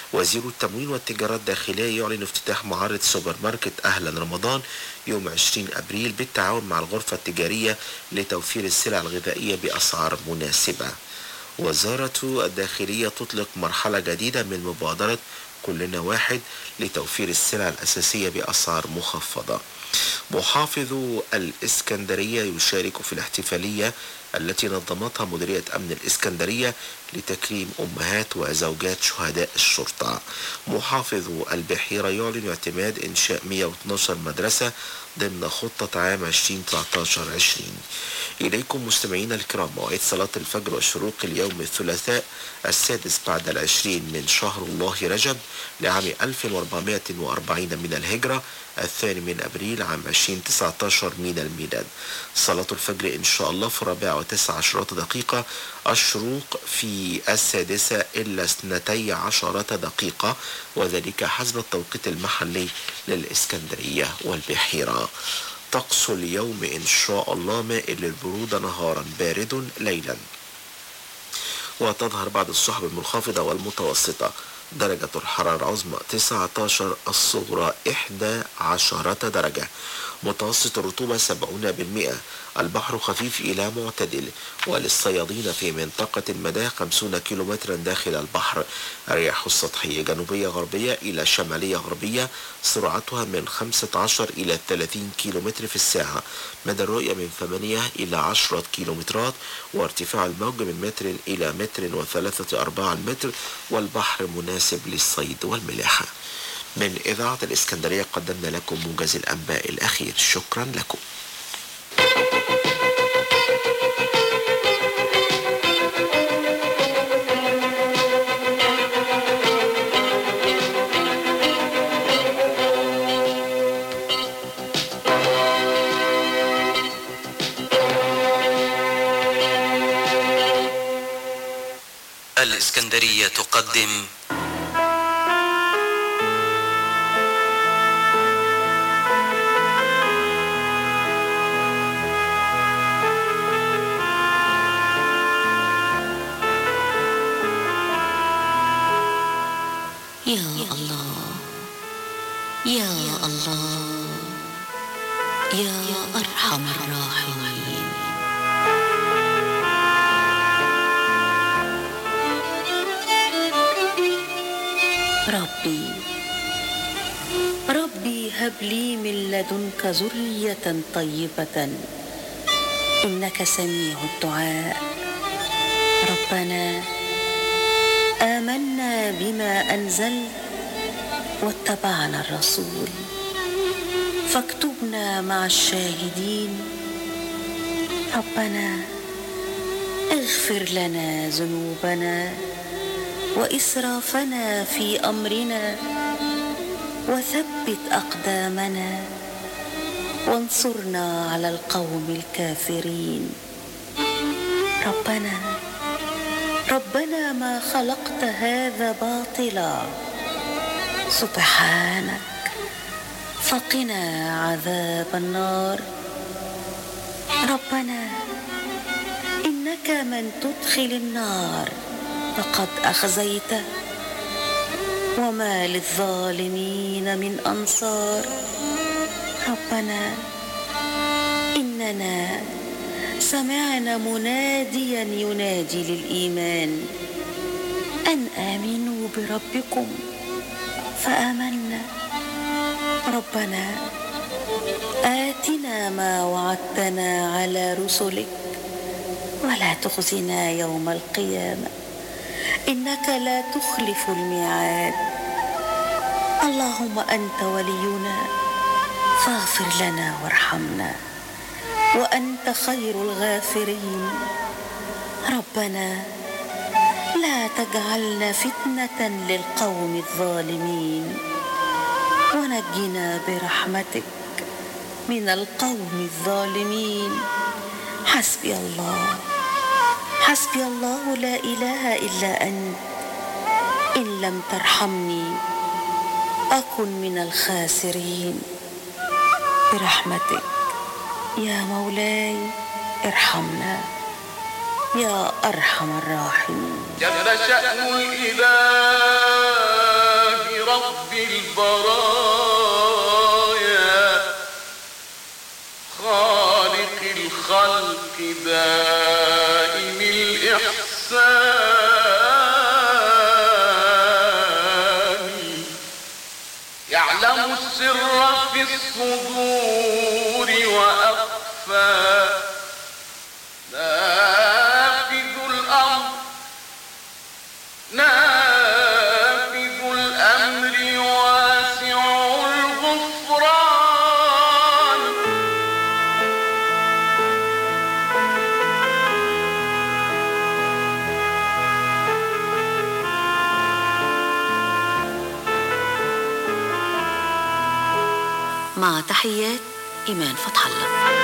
S4: وزير التموين والتجارة الداخلية يعلن افتتاح معرض سوبر ماركت أهلا رمضان يوم 20 أبريل بالتعاون مع الغرفة التجارية لتوفير السلع الغذائية بأسعار مناسبة وزارة الداخلية تطلق مرحلة جديدة من مبادرة كلنا واحد لتوفير السلع الأساسية بأسعار مخفضة محافظ الإسكندرية يشارك في الاحتفالية التي نظمتها مديرية أمن الإسكندرية لتكريم أمهات وزوجات شهداء الشرطة محافظ البحيرة يعلن اعتماد إنشاء 112 مدرسة ضمن خطة عام 2019-20 إليكم مستمعينا الكرام موعد صلاة الفجر وشروق اليوم الثلاثاء السادس بعد العشرين من شهر الله رجب لعام 1440 من الهجرة الثاني من أبريل عام 2019 من الميلاد صلاة الفجر إن شاء الله في الرابعة وتسع عشرات دقيقة الشروق في السادسة إلا اثنتي عشرة دقيقة وذلك حسب التوقيت المحلي للإسكندرية والبحيرة طقس اليوم إن شاء الله مائل للبرودة نهارا بارد ليلا وتظهر بعض السحب المنخفضة والمتوسطة درجة الحرارة العظمى 19 الصغرى 11 درجة متوسط الرطوبة 70% البحر خفيف إلى معتدل وللصيادين في منطقة المدى 50 كيلومترا داخل البحر الرياح السطحية جنوبية غربية إلى شمالية غربية سرعتها من 15 إلى 30 كيلومتر في الساعة مدى الرؤية من 8 إلى 10 كيلومترات وارتفاع الموج من متر إلى متر وثلاثة أرباع المتر والبحر مناسب للصيد والملاحة من إذاعة الإسكندرية قدمنا لكم موجز الأنباء الأخير شكرا لكم
S11: الإسكندرية تقدم
S14: يا الله يا الله يا أرحم الراحمين ربي ربي هب لي من لدنك ذرية طيبة إنك سميع الدعاء ربنا آمنا بما أنزلت واتبعنا الرسول فاكتبنا مع الشاهدين ربنا اغفر لنا ذنوبنا وإسرافنا في أمرنا وثبت أقدامنا وانصرنا على القوم الكافرين ربنا ربنا ما خلقت هذا باطلا سبحانك فقنا عذاب النار ربنا إنك من تدخل النار فقد أخزيته وما للظالمين من أنصار ربنا إننا سمعنا مناديا ينادي للإيمان أن آمنوا بربكم فآمنا ربنا آتنا ما وعدتنا على رسلك ولا تخزنا يوم القيامة إنك لا تخلف الميعاد اللهم أنت ولينا فاغفر لنا وارحمنا وأنت خير الغافرين ربنا لا تجعلنا فتنة للقوم الظالمين ونجنا برحمتك من القوم الظالمين حسبي الله حسبي الله لا إله إلا أنت إن لم ترحمني أكن من الخاسرين برحمتك يا مولاي ارحمنا يا أرحم الراحمين
S8: جل شأن الإله رب البرايا خالق الخلق دائم الإحسان يعلم السر في الصدور وأخفى نافذ الأمر نافذ الأمر واسع الغفران
S14: مع تحيات إيمان فتح الله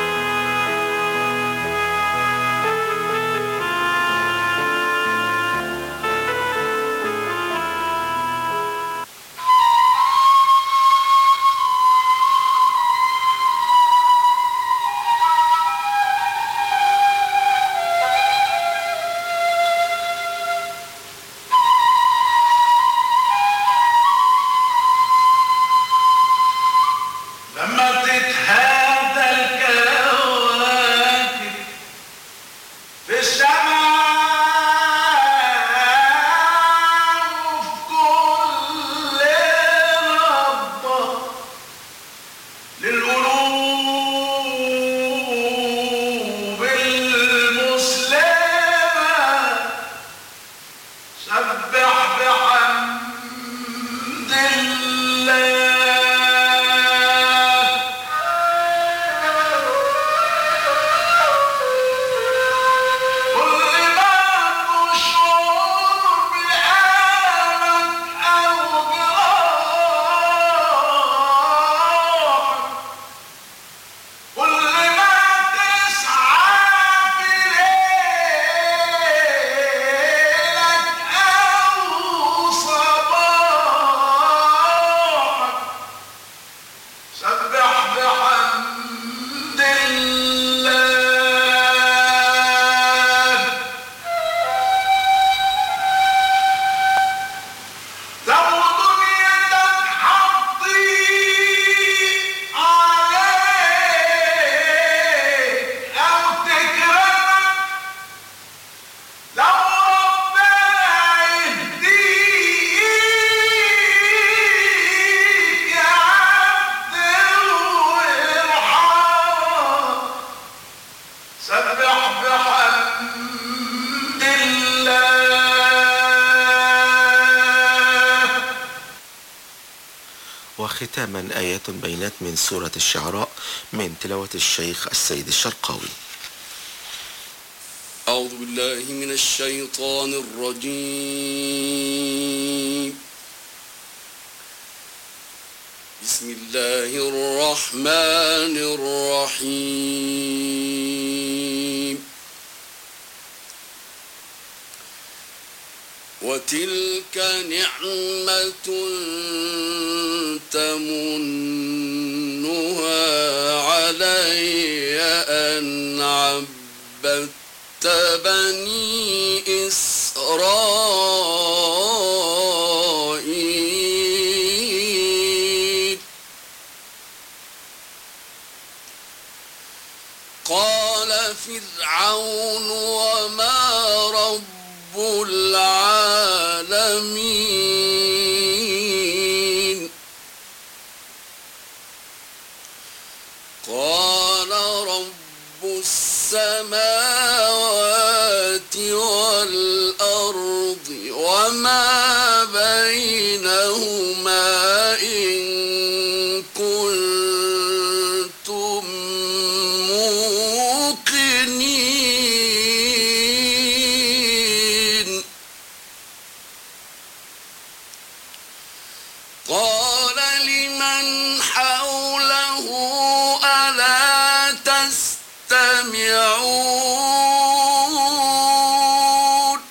S8: لما تتهادى الكواكب في السماء وفي كل ربة للقلوب المسلمة سبح بحمد الله كل ما تشعر بألمك أو جراحك كل ما تسعى في ليلك أو صباحك سبح بحمد الله لو دنيتك حطي عليك أو تكرمك لو ربنا يهديك يا عبد ويرحمك سبح بحمد الله
S4: وختاما آيات بينات من سورة الشعراء من تلاوة الشيخ السيد الشرقاوي
S7: أعوذ بالله من الشيطان الرجيم بسم الله الرحمن الرحيم وتلك نعمة تمنها علي أن عبدت بني إسرائيل قال فرعون وما رب العالمين قال رب السماوات والأرض وما بينهما إن كنتم موقنين قال لمن حوله ألا تستمعون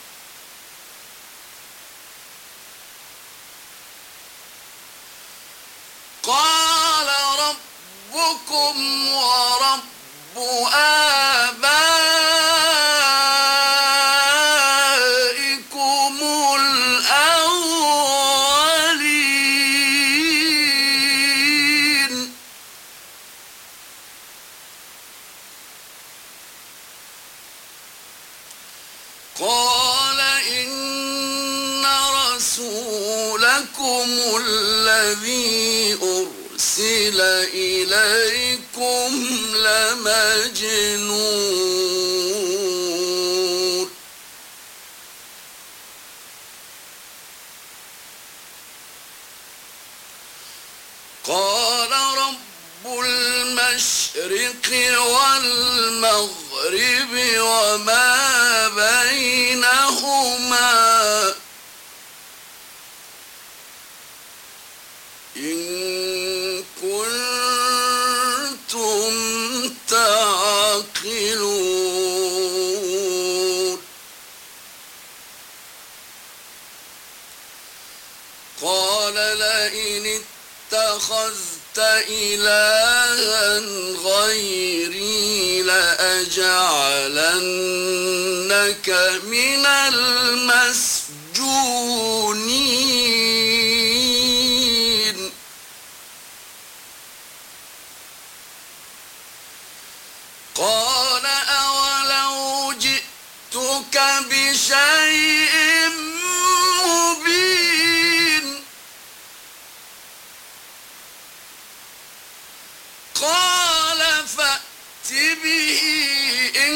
S7: قال ربكم ورب آبائكم الأولين إنكم الذي أرسل إليكم لمجنون قال رب المشرق والمغرب وما بينهما إن كنتم تعقلون قال لئن اتخذت إلها غيري لأجعلنك من المسجونين قال أولو جئتك بشيء مبين قال فأت به إن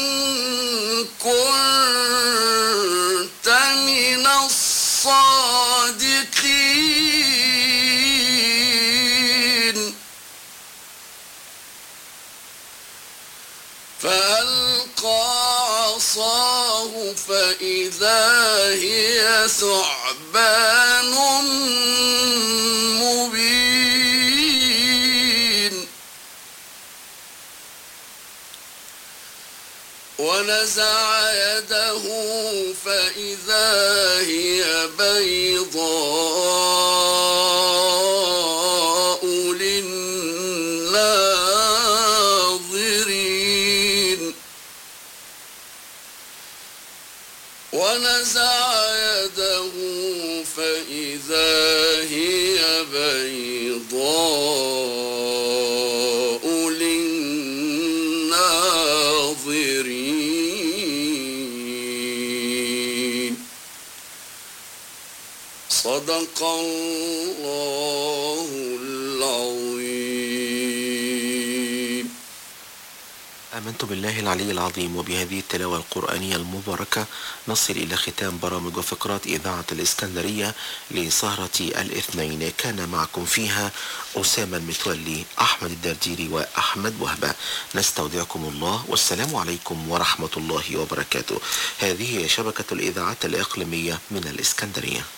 S7: كنت من الصادقين فألقى عصاه فإذا هي ثعبان مبين ونزع يده فإذا هي بيضاء للناظرين ونزع يده فإذا هي بيضاء للناظرين صدق الله العظيم
S4: آمنت بالله العلي العظيم وبهذه التلاوة القرآنية المباركة نصل إلى ختام برامج وفقرات إذاعة الإسكندرية لسهرة الاثنين كان معكم فيها أسامة المتولي أحمد الدرديري وأحمد وهبة نستودعكم الله والسلام عليكم ورحمة الله وبركاته هذه هي شبكة الإذاعات الإقليمية من الإسكندرية